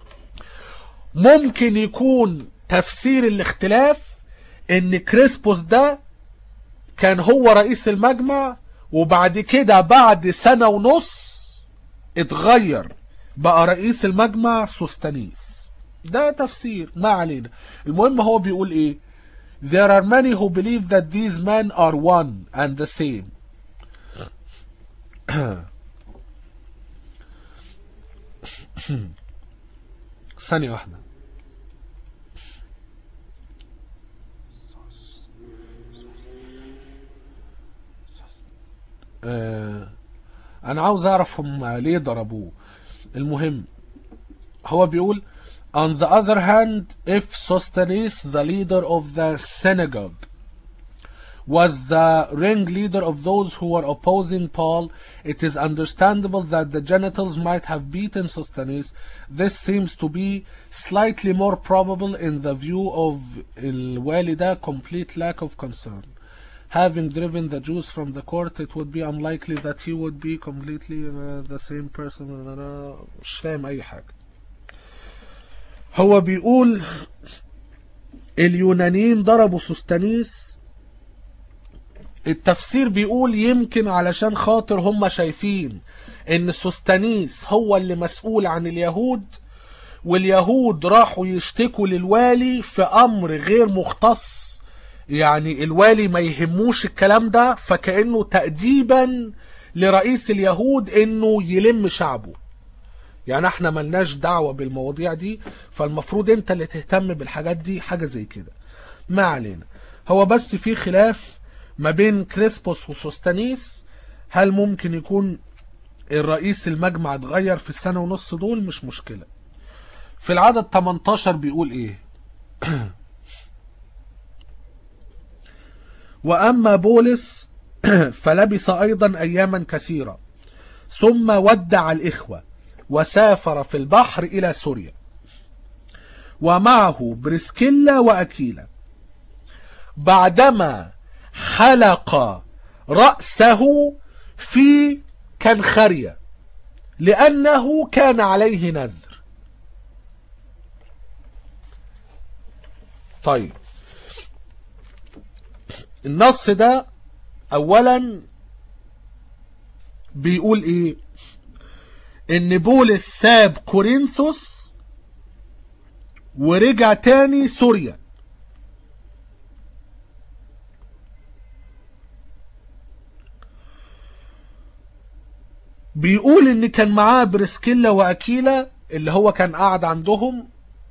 ممكن يكون تفسير الاختلاف ان كريسبوس ده كان هو رئيس المجمع وبعد كده بعد سنة ونص اتغير بقى رئيس المجمع سوستانيس ده تفسير ما علينا المهم هو بيقول ايه There are many who believe that these men are one and the same. ثانية واحدة آه انا عاوز اعرف هم ليه ضربوه المهم هو بيقول on the other hand if Sosthenes the leader of the synagogue was the ringleader of those who were opposing Paul, it is understandable that the genitals might have beaten Sosthenes. This seems to be slightly more probable in the view of Al-Walida complete lack of concern. Having driven the Jews from the court, it would be unlikely that he would be completely uh, the same person. أنا مش فاهم أي حاجة. هو بيقول اليونانيين ضربوا سوستانيس التفسير بيقول يمكن علشان خاطر هم شايفين ان سوستانيس هو اللي مسؤول عن اليهود واليهود راحوا يشتكوا للوالي في امر غير مختص يعني الوالي ما يهموش الكلام ده فكأنه تأديبا لرئيس اليهود انه يلم شعبه يعني احنا ملناش دعوة بالمواضيع دي فالمفروض انت اللي تهتم بالحاجات دي حاجة زي كده ما علينا هو بس في خلاف ما بين كريسبوس وسوستانيس هل ممكن يكون الرئيس المجمع اتغير في السنة ونص دول مش مشكلة في العدد 18 بيقول ايه وأما بولس فلبث أيضا أياما كثيرة ثم ودع الإخوة وسافر في البحر إلى سوريا ومعه بريسكيلا وأكيلا بعدما حلق رأسه في كنخرية لأنه كان عليه نذر طيب النص ده أولا بيقول إيه إن بولس ساب كورنثوس ورجع تاني سوريا بيقول ان كان معاه بريسكيلا واكيلا اللي هو كان قاعد عندهم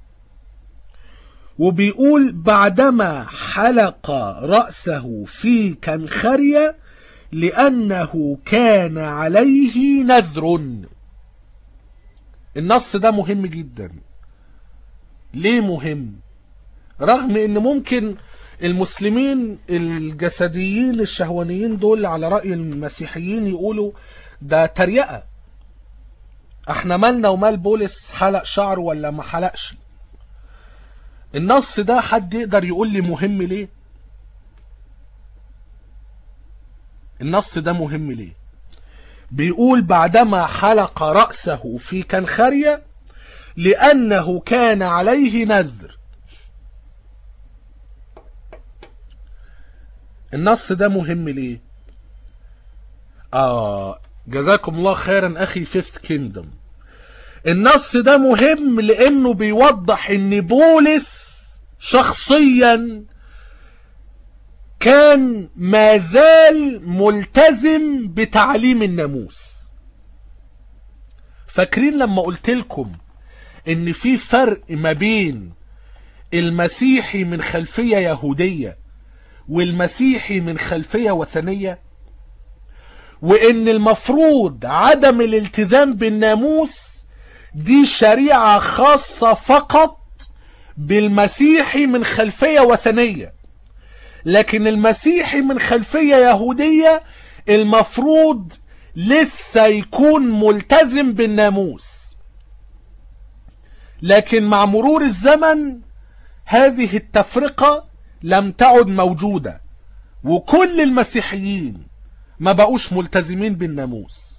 وبيقول بعدما حلق رأسه في كنخرية لأنه كان عليه نذر النص ده مهم جدا ليه مهم رغم ان ممكن المسلمين الجسديين الشهوانيين دول على رأي المسيحيين يقولوا ده تريقة احنا مالنا ومال بولس حلق شعره ولا ما حلقش النص ده حد يقدر يقول لي مهم ليه النص ده مهم ليه بيقول بعدما حلق رأسه في كنخرية لأنه كان عليه نذر النص ده مهم ليه آه جزاكم الله خيرا أخي فيفث كيندم النص ده مهم لأنه بيوضح إن بولس شخصيا كان ما زال ملتزم بتعليم الناموس فاكرين لما قلت لكم ان في فرق ما بين المسيحي من خلفية يهودية والمسيحي من خلفية وثنية وان المفروض عدم الالتزام بالناموس دي شريعة خاصة فقط بالمسيحي من خلفية وثنية لكن المسيحي من خلفية يهودية المفروض لسه يكون ملتزم بالناموس لكن مع مرور الزمن هذه التفرقة لم تعد موجودة وكل المسيحيين ما بقوش ملتزمين بالناموس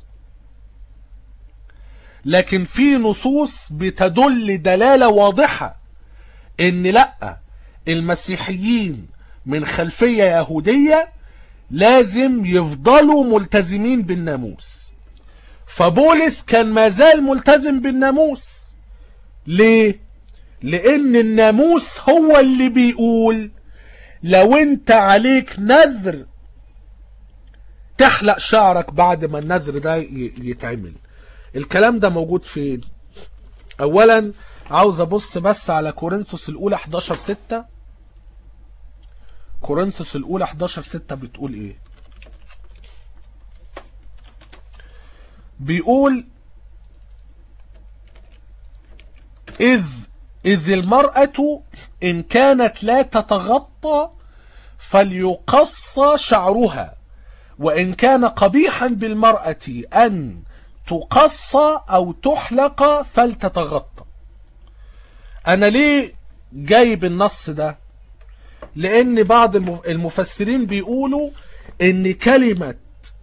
لكن في نصوص بتدل دلالة واضحة ان لا المسيحيين من خلفية يهودية لازم يفضلوا ملتزمين بالناموس فبولس كان مازال ملتزم بالناموس ليه لان الناموس هو اللي بيقول لو انت عليك نذر تحلق شعرك بعد ما النذر ده يتعمل الكلام ده موجود فين اولا عاوز ابص بس على كورنثوس الاولى 11 6 كورنثوس الاولى 11 6 بتقول ايه بيقول إذ إذ المرأة إن كانت لا تتغطى فليقص شعرها وإن كان قبيحا بالمرأة أن تقص أو تحلق فلتتغطى أنا ليه جايب النص ده لأن بعض المفسرين بيقولوا إن كلمة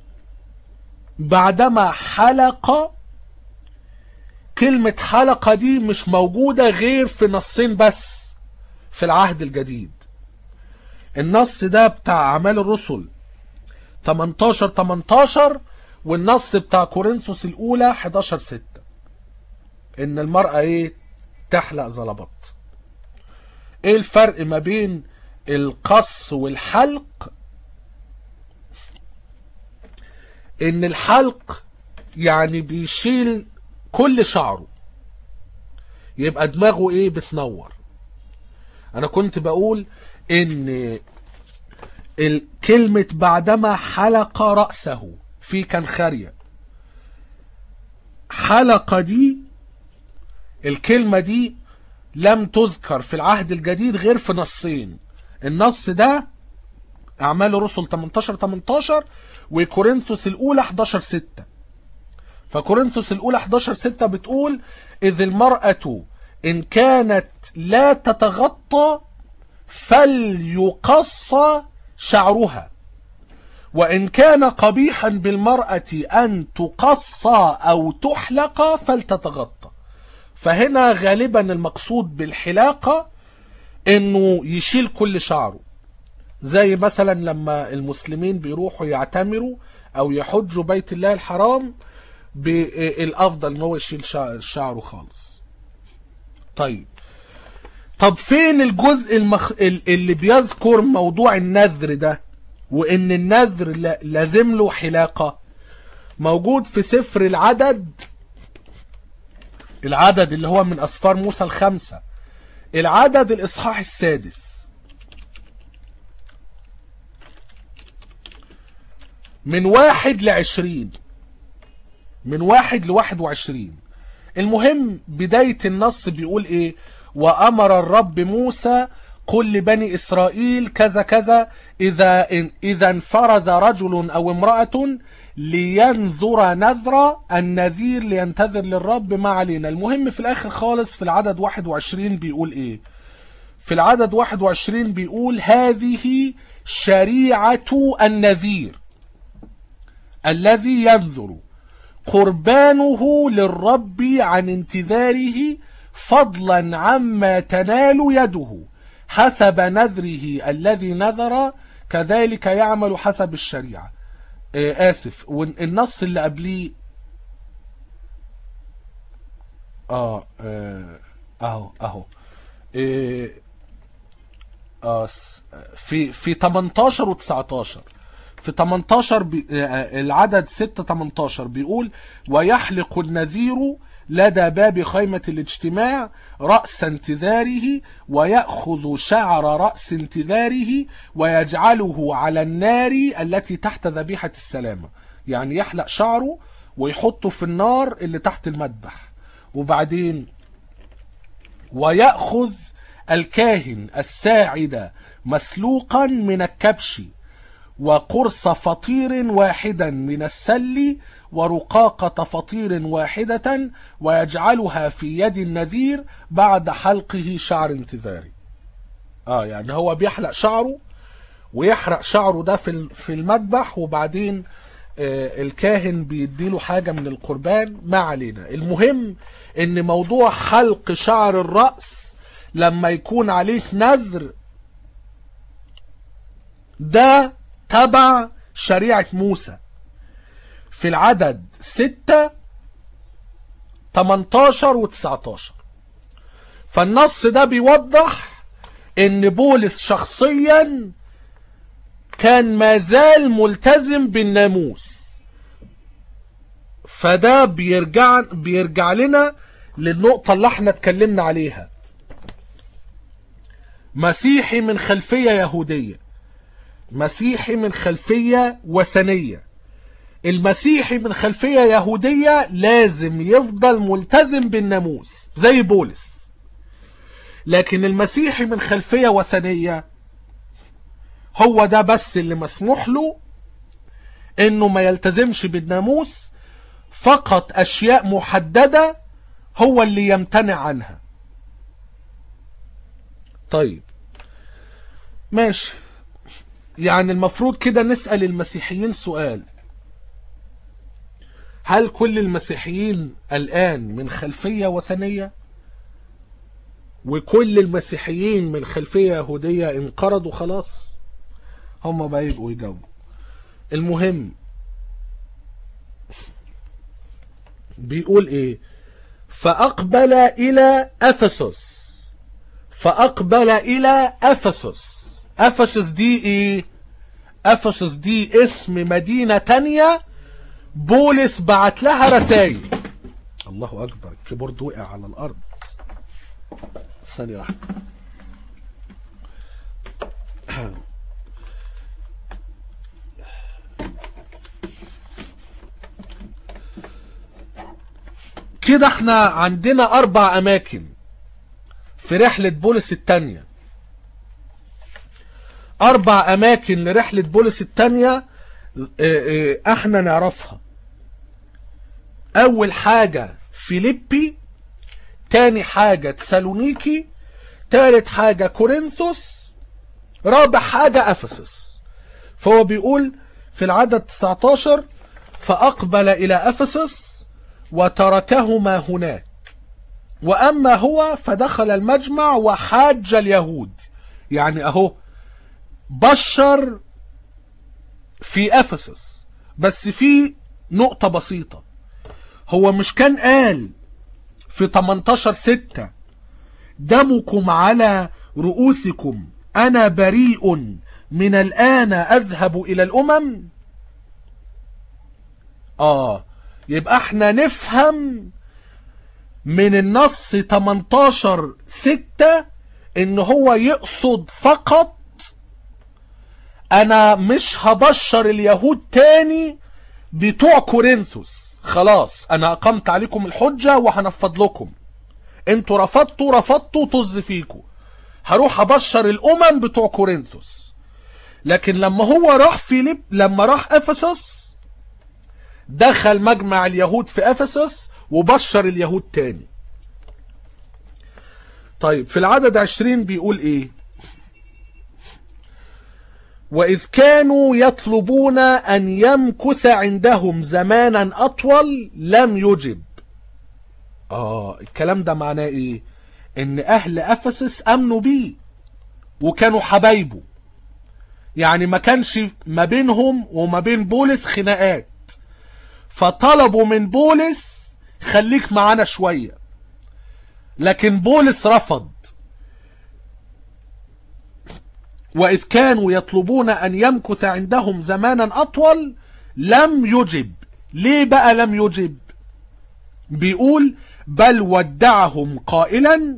بعدما حلق كلمة حلقة دي مش موجودة غير في نصين بس في العهد الجديد النص ده بتاع أعمال الرسل 18 18 والنص بتاع كورنثوس الأولى 11 6 إن المرأة إيه تحلق زلبط إيه الفرق ما بين القص والحلق إن الحلق يعني بيشيل كل شعره يبقى دماغه ايه بتنور انا كنت بقول ان الكلمة بعدما حلق رأسه في كنخرية حلقة دي الكلمة دي لم تذكر في العهد الجديد غير في نصين النص ده أعمال الرسل 18 18 وكورنثوس الأولى 11 6 فكورنثوس الأولى 11 6 بتقول إذ المرأة إن كانت لا تتغطى فليقص شعرها وإن كان قبيحا بالمرأة أن تقص أو تحلق فلتتغطى فهنا غالبا المقصود بالحلاقة إنه يشيل كل شعره زي مثلا لما المسلمين بيروحوا يعتمروا أو يحجوا بيت الله الحرام بالافضل ان هو يشيل شعره خالص طيب طب فين الجزء المخ... اللي بيذكر موضوع النذر ده وان النذر لازم له حلاقة موجود في سفر العدد العدد اللي هو من اسفار موسى الخمسة العدد الاصحاح السادس من واحد لعشرين من واحد لواحد وعشرين المهم بداية النص بيقول ايه وامر الرب موسى قل لبني اسرائيل كذا كذا اذا اذا انفرز رجل او امرأة لينذر نذر النذير لينتذر للرب ما علينا المهم في الاخر خالص في العدد 21 بيقول ايه في العدد 21 بيقول هذه شريعة النذير الذي ينذر قربانه للرب عن انتظاره فضلا عما تنال يده حسب نذره الذي نذر كذلك يعمل حسب الشريعة آه آسف والنص اللي قبليه آه, آه أهو أهو آه آه في في 18 و 19 في 18 بي العدد 6 18 بيقول ويحلق النذير لدى باب خيمة الاجتماع رأس انتذاره ويأخذ شعر رأس انتذاره ويجعله على النار التي تحت ذبيحة السلامة يعني يحلق شعره ويحطه في النار اللي تحت المذبح وبعدين ويأخذ الكاهن الساعد مسلوقا من الكبش وقرص فطير واحدا من السل ورقاقة فطير واحدة ويجعلها في يد النذير بعد حلقه شعر انتظاري اه يعني هو بيحلق شعره ويحرق شعره ده في في المذبح وبعدين آه الكاهن بيديله حاجة من القربان ما علينا المهم ان موضوع حلق شعر الرأس لما يكون عليه نذر ده تبع شريعة موسى في العدد 6 18 و 19 فالنص ده بيوضح ان بولس شخصيا كان مازال ملتزم بالناموس فده بيرجع بيرجع لنا للنقطة اللي احنا اتكلمنا عليها مسيحي من خلفية يهودية مسيحي من خلفية وثنية المسيحي من خلفية يهودية لازم يفضل ملتزم بالناموس زي بولس لكن المسيحي من خلفية وثنية هو ده بس اللي مسموح له انه ما يلتزمش بالناموس فقط اشياء محددة هو اللي يمتنع عنها طيب ماشي يعني المفروض كده نسأل المسيحيين سؤال هل كل المسيحيين الآن من خلفية وثنية وكل المسيحيين من خلفية يهودية انقرضوا خلاص هم بقى يبقوا يجاوبوا المهم بيقول ايه فأقبل إلى أفسس فأقبل إلى أفسس أفسس دي ايه أفسس دي اسم مدينة تانية بولس بعت لها رسائل الله أكبر الكيبورد وقع على الأرض ثانية واحدة كده احنا عندنا أربع أماكن في رحلة بولس التانية أربع أماكن لرحلة بولس التانية اه، اه، احنا نعرفها أول حاجة فيليبي تاني حاجة تسالونيكي تالت حاجة كورنثوس رابع حاجة أفسس فهو بيقول في العدد 19 فأقبل إلى أفسس وتركهما هناك وأما هو فدخل المجمع وحاج اليهود يعني أهو بشر في أفسس بس في نقطة بسيطة هو مش كان قال في 18 ستة دمكم على رؤوسكم أنا بريء من الآن أذهب إلى الأمم آه يبقى احنا نفهم من النص 18 ستة ان هو يقصد فقط انا مش هبشر اليهود تاني بتوع كورنثوس خلاص انا اقمت عليكم الحجة وهنفض لكم انتوا رفضتوا رفضتوا طز فيكم هروح ابشر الامم بتوع كورنثوس لكن لما هو راح فيليب لما راح افسس دخل مجمع اليهود في افسس وبشر اليهود تاني طيب في العدد عشرين بيقول ايه وإذ كانوا يطلبون أن يمكث عندهم زمانا أطول لم يجب آه الكلام ده معناه إيه إن أهل أفسس أمنوا بيه وكانوا حبايبه يعني ما كانش ما بينهم وما بين بولس خناقات فطلبوا من بولس خليك معانا شوية لكن بولس رفض وإذ كانوا يطلبون أن يمكث عندهم زمانا أطول لم يجب ليه بقى لم يجب بيقول بل ودعهم قائلا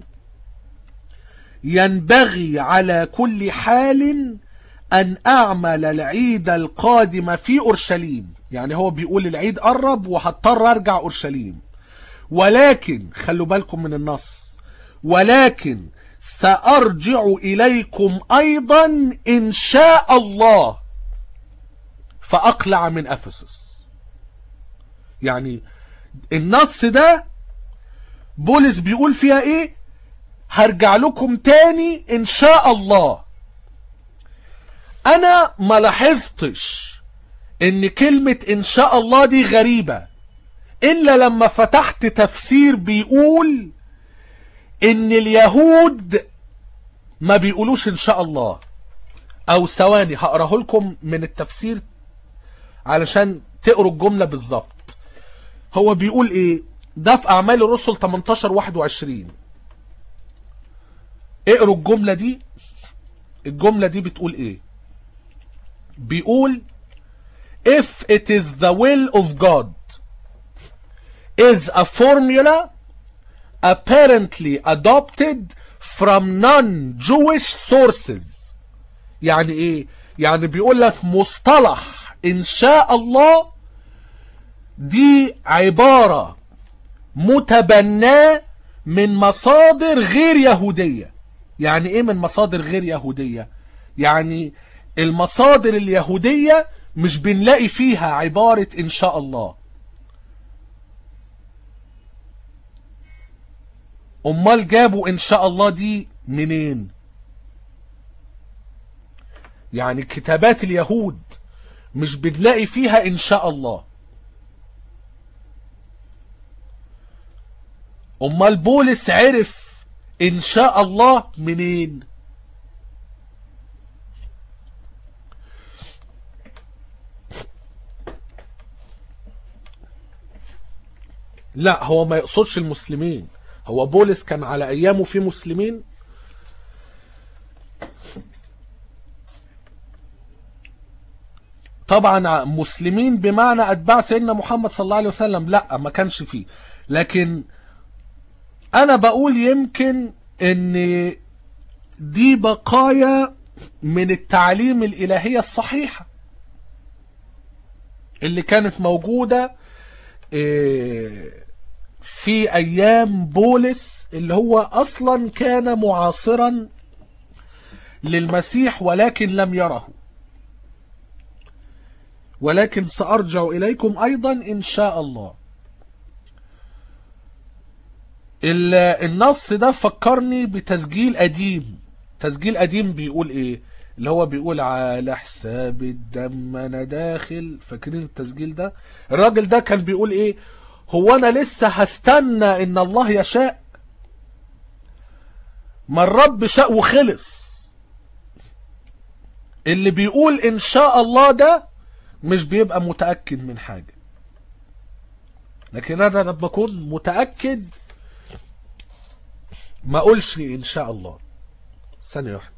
ينبغي على كل حال أن أعمل العيد القادم في أورشليم يعني هو بيقول العيد قرب وهضطر أرجع أورشليم ولكن خلوا بالكم من النص ولكن سأرجع إليكم أيضا إن شاء الله فأقلع من أفسس يعني النص ده بولس بيقول فيها إيه هرجع لكم تاني إن شاء الله أنا ما لاحظتش إن كلمة إن شاء الله دي غريبة إلا لما فتحت تفسير بيقول ان اليهود ما بيقولوش ان شاء الله او ثواني هقراه لكم من التفسير علشان تقروا الجملة بالظبط هو بيقول ايه ده في اعمال الرسل 18 21 اقروا الجملة دي الجملة دي بتقول ايه بيقول if it is the will of God is a formula apparently adopted from non-Jewish sources يعني ايه يعني بيقول لك مصطلح ان شاء الله دي عبارة متبناة من مصادر غير يهودية يعني ايه من مصادر غير يهودية يعني المصادر اليهودية مش بنلاقي فيها عبارة ان شاء الله امال جابوا ان شاء الله دي منين يعني كتابات اليهود مش بنلاقي فيها ان شاء الله امال بولس عرف ان شاء الله منين لا هو ما يقصدش المسلمين هو بولس كان على ايامه في مسلمين طبعا مسلمين بمعنى اتباع سيدنا محمد صلى الله عليه وسلم لا ما كانش فيه لكن انا بقول يمكن ان دي بقايا من التعليم الالهية الصحيحة اللي كانت موجودة في ايام بولس اللي هو اصلا كان معاصرا للمسيح ولكن لم يره ولكن سأرجع إليكم أيضا إن شاء الله النص ده فكرني بتسجيل قديم تسجيل قديم بيقول ايه اللي هو بيقول على حساب الدم انا داخل فاكرين التسجيل ده الراجل ده كان بيقول ايه هو انا لسه هستنى ان الله يشاء ما الرب شاء وخلص اللي بيقول ان شاء الله ده مش بيبقى متأكد من حاجة لكن انا لما بكون متأكد ما اقولش ان شاء الله ثانية واحدة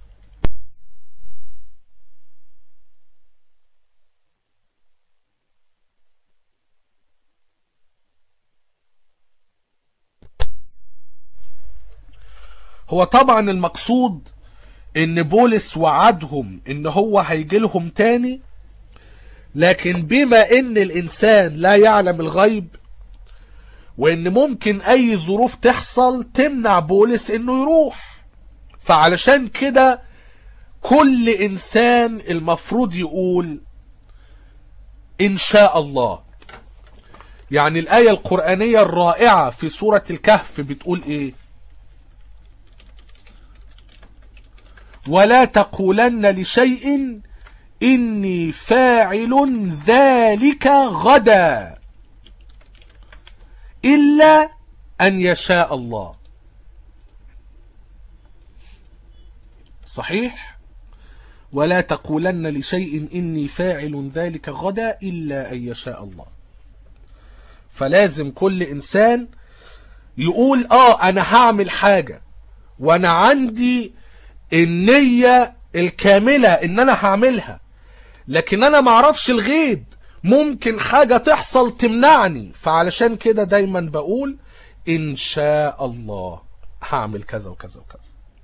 هو طبعا المقصود ان بولس وعدهم ان هو هيجي لهم تاني لكن بما ان الانسان لا يعلم الغيب وان ممكن اي ظروف تحصل تمنع بولس انه يروح فعلشان كده كل انسان المفروض يقول ان شاء الله يعني الايه القرانيه الرائعه في سوره الكهف بتقول ايه ولا تقولن لشيء إني فاعل ذلك غدا إلا أن يشاء الله صحيح ولا تقولن لشيء إني فاعل ذلك غدا إلا أن يشاء الله فلازم كل إنسان يقول آه أنا هعمل حاجة وأنا عندي النية الكاملة إن أنا هعملها لكن انا معرفش الغيب ممكن حاجة تحصل تمنعني فعلشان كده دايما بقول ان شاء الله هعمل كذا وكذا وكذا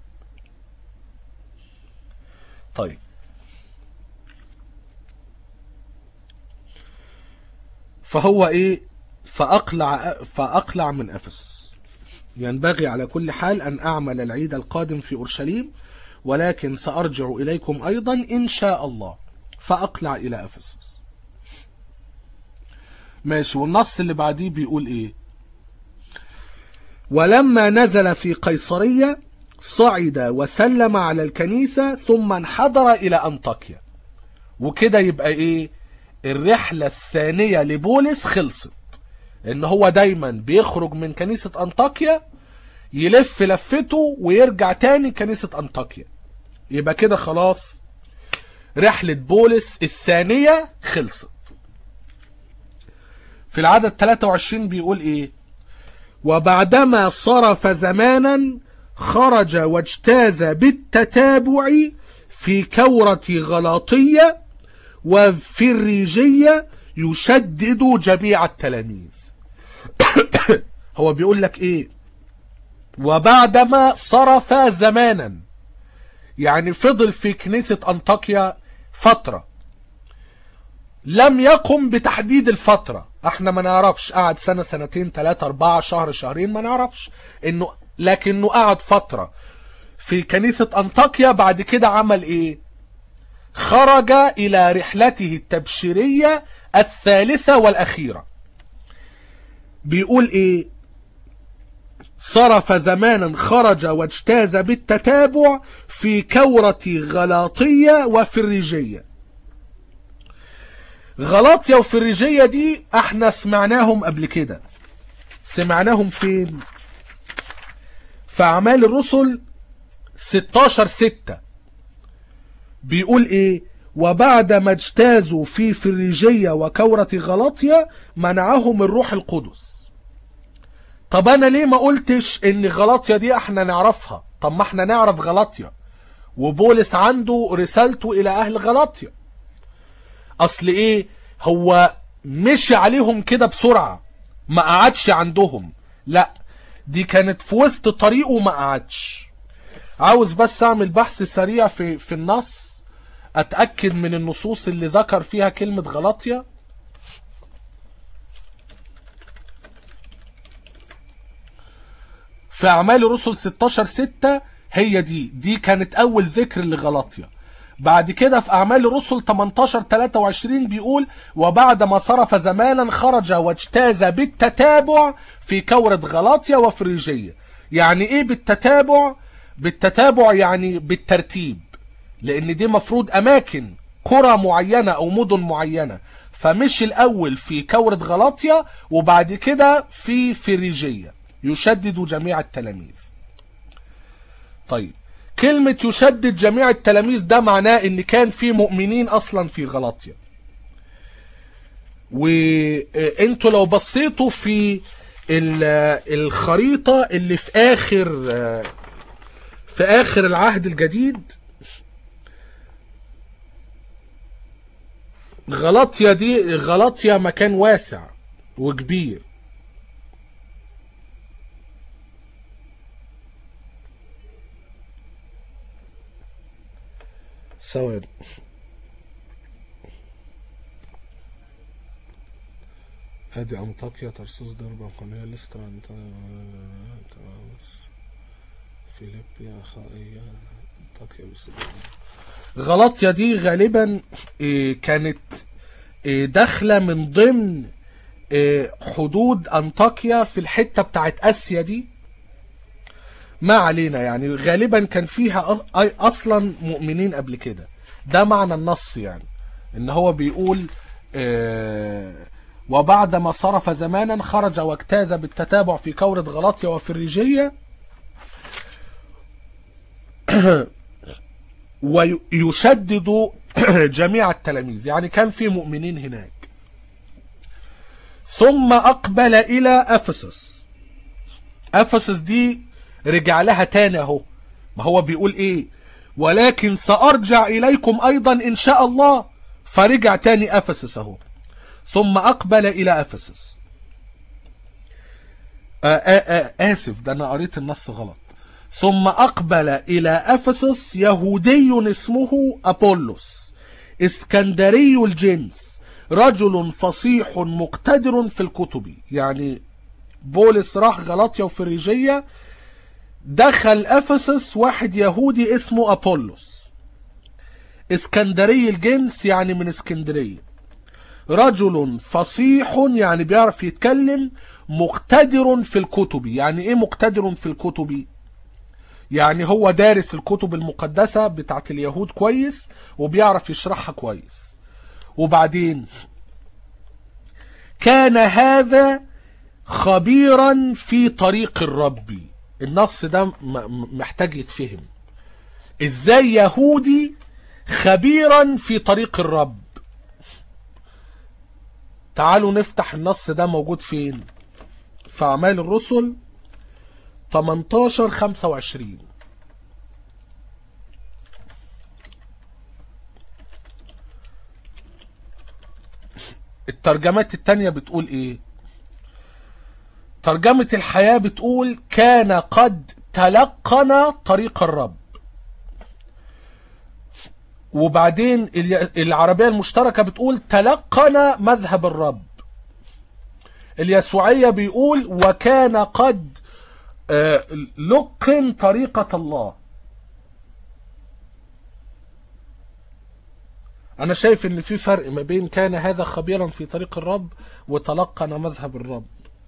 طيب فهو ايه فاقلع فاقلع من افسس ينبغي على كل حال ان اعمل العيد القادم في اورشليم ولكن سارجع اليكم ايضا ان شاء الله فأقلع إلى أفسس ماشي والنص اللي بعديه بيقول إيه ولما نزل في قيصرية صعد وسلم على الكنيسة ثم انحدر إلى أنطاكيا وكده يبقى إيه الرحلة الثانية لبولس خلصت إن هو دايما بيخرج من كنيسة أنطاكيا يلف لفته ويرجع تاني كنيسة أنطاكيا يبقى كده خلاص رحلة بولس الثانية خلصت في العدد 23 بيقول ايه وبعدما صرف زمانا خرج واجتاز بالتتابع في كورة غلاطية وفي الريجية يشدد جميع التلاميذ هو بيقول لك ايه وبعدما صرف زمانا يعني فضل في كنيسة أنطاكيا فترة لم يقم بتحديد الفترة احنا ما نعرفش قعد سنة سنتين ثلاثة اربعة شهر شهرين ما نعرفش انه لكنه قعد فترة في كنيسة انطاكيا بعد كده عمل ايه خرج الى رحلته التبشيرية الثالثة والاخيرة بيقول ايه صرف زمانا خرج واجتاز بالتتابع في كورة غلاطية وفريجية غلاطيا وفريجية دي احنا سمعناهم قبل كده سمعناهم فين في اعمال الرسل 16 ستة بيقول ايه وبعد ما اجتازوا في فريجية وكورة غلاطيا منعهم الروح القدس طب انا ليه ما قلتش ان غلاطيا دي احنا نعرفها طب ما احنا نعرف غلاطيا وبولس عنده رسالته الى اهل غلاطيا اصل ايه هو مشي عليهم كده بسرعة ما قعدش عندهم لا دي كانت في وسط طريقه وما قعدش عاوز بس اعمل بحث سريع في في النص اتاكد من النصوص اللي ذكر فيها كلمة غلاطيا في اعمال الرسل 16 6 هي دي دي كانت اول ذكر لغلاطيا بعد كده في اعمال الرسل 18 23 بيقول وبعد ما صرف زمانا خرج واجتاز بالتتابع في كورة غلاطيا وفريجية يعني ايه بالتتابع بالتتابع يعني بالترتيب لان دي مفروض اماكن قرى معينة او مدن معينة فمش الاول في كورة غلاطيا وبعد كده في فريجية يشدد جميع التلاميذ طيب كلمة يشدد جميع التلاميذ ده معناه ان كان في مؤمنين اصلا في غلاطيا وانتوا لو بصيتوا في الخريطة اللي في اخر في اخر العهد الجديد غلاطيا دي غلاطيا مكان واسع وكبير ثواني ادي انطاكيا ترسوس دربا قنية لسترا فيليبيا اخائية انطاكيا غلاطيا دي غالبا كانت داخلة من ضمن حدود انطاكيا في الحتة بتاعت اسيا دي ما علينا يعني غالبا كان فيها اصلا مؤمنين قبل كده ده معنى النص يعني ان هو بيقول آه وبعد ما صرف زمانا خرج واجتاز بالتتابع في كورة غلاطيا وفريجية ويشدد جميع التلاميذ يعني كان في مؤمنين هناك ثم أقبل إلى أفسس أفسس دي رجع لها تاني اهو ما هو بيقول ايه ولكن سأرجع إليكم أيضا إن شاء الله فرجع تاني أفسس اهو ثم أقبل إلى أفسس آآ آآ آسف ده أنا قريت النص غلط ثم أقبل إلى أفسس يهودي اسمه أبولس اسكندري الجنس رجل فصيح مقتدر في الكتب يعني بولس راح غلاطيا وفريجية دخل افسس واحد يهودي اسمه ابولس اسكندري الجنس يعني من اسكندريه رجل فصيح يعني بيعرف يتكلم مقتدر في الكتب يعني ايه مقتدر في الكتب يعني هو دارس الكتب المقدسة بتاعت اليهود كويس وبيعرف يشرحها كويس وبعدين كان هذا خبيرا في طريق الرب النص ده محتاج يتفهم ازاي يهودي خبيرا في طريق الرب تعالوا نفتح النص ده موجود فين في اعمال الرسل 18 25 الترجمات التانية بتقول ايه ترجمة الحياة بتقول كان قد تلقن طريق الرب وبعدين ال- العربية المشتركة بتقول تلقن مذهب الرب اليسوعية بيقول وكان قد آه، لقن طريقة الله أنا شايف إن في فرق ما بين كان هذا خبيرا في طريق الرب وتلقن مذهب الرب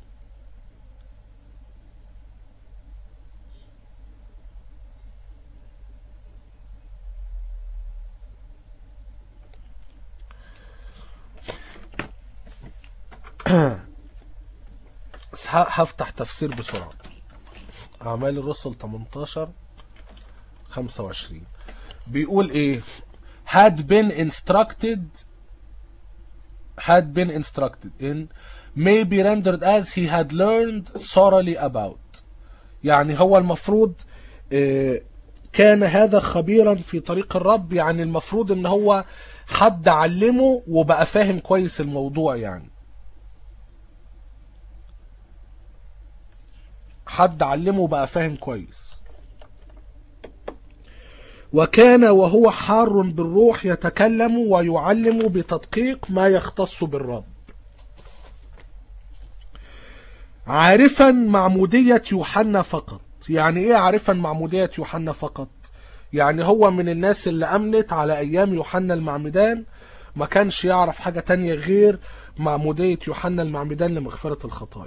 بس ه- هفتح تفسير بسرعة أعمال الرسل 18 25 بيقول إيه had been instructed had been instructed in may be rendered as he had learned thoroughly about يعني هو المفروض آه، كان هذا خبيرا في طريق الرب يعني المفروض ان هو حد علمه وبقى فاهم كويس الموضوع يعني حد علمه وبقى فاهم كويس وكان وهو حار بالروح يتكلم ويعلم بتدقيق ما يختص بالرب عارفا معمودية يوحنا فقط يعني ايه عارفا معمودية يوحنا فقط يعني هو من الناس اللي امنت على ايام يوحنا المعمدان ما كانش يعرف حاجة تانية غير معمودية يوحنا المعمدان لمغفرة الخطايا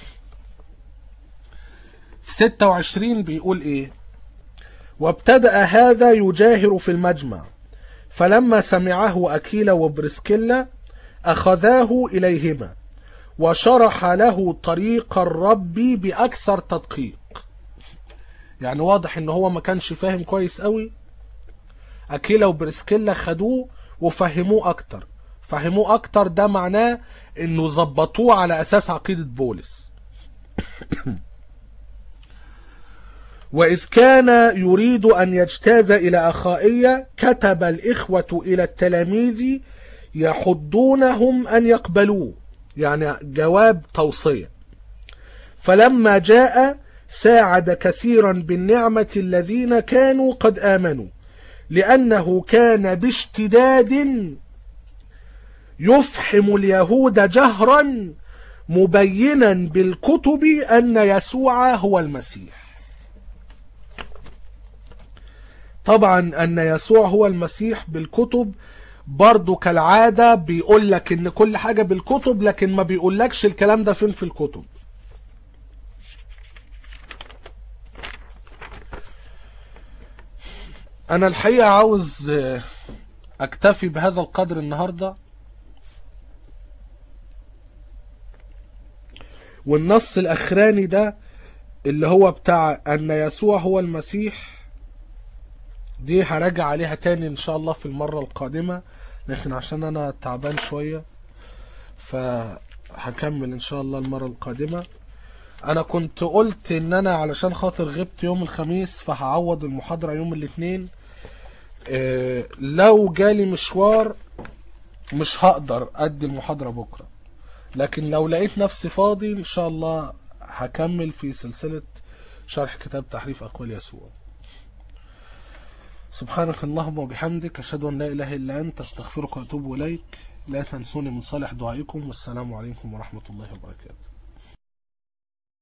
في 26 بيقول ايه وابتدأ هذا يجاهر في المجمع فلما سمعه أكيلا وبرسكيلا أخذاه إليهما وشرح له طريق الرب بأكثر تدقيق يعني واضح ان هو ما كانش فاهم كويس قوي أكيلا وبرسكيلا خدوه وفهموه أكتر فهموه أكتر ده معناه انه ظبطوه على أساس عقيدة بولس وإذ كان يريد أن يجتاز إلى أخائية كتب الإخوة إلى التلاميذ يحضونهم أن يقبلوه يعني جواب توصية فلما جاء ساعد كثيرا بالنعمة الذين كانوا قد آمنوا لأنه كان باشتداد يفحم اليهود جهرا مبينا بالكتب أن يسوع هو المسيح طبعا ان يسوع هو المسيح بالكتب برضو كالعادة بيقول لك ان كل حاجة بالكتب لكن ما بيقولكش الكلام ده فين في الكتب انا الحقيقة عاوز آه، اكتفي بهذا القدر النهاردة والنص الاخراني ده اللي هو بتاع ان يسوع هو المسيح دي هراجع عليها تاني ان شاء الله في المرة القادمة لكن عشان انا تعبان شوية فهكمل ان شاء الله المرة القادمة انا كنت قلت ان انا علشان خاطر غبت يوم الخميس فهعوض المحاضرة يوم الاثنين إيه لو جالي مشوار مش هقدر ادي المحاضرة بكرة لكن لو لقيت نفسي فاضي ان شاء الله هكمل في سلسلة شرح كتاب تحريف اقوال يسوع سبحانك اللهم وبحمدك أشهد أن لا إله إلا أنت أستغفرك وأتوب إليك لا تنسوني من صالح دعائكم والسلام عليكم ورحمة الله وبركاته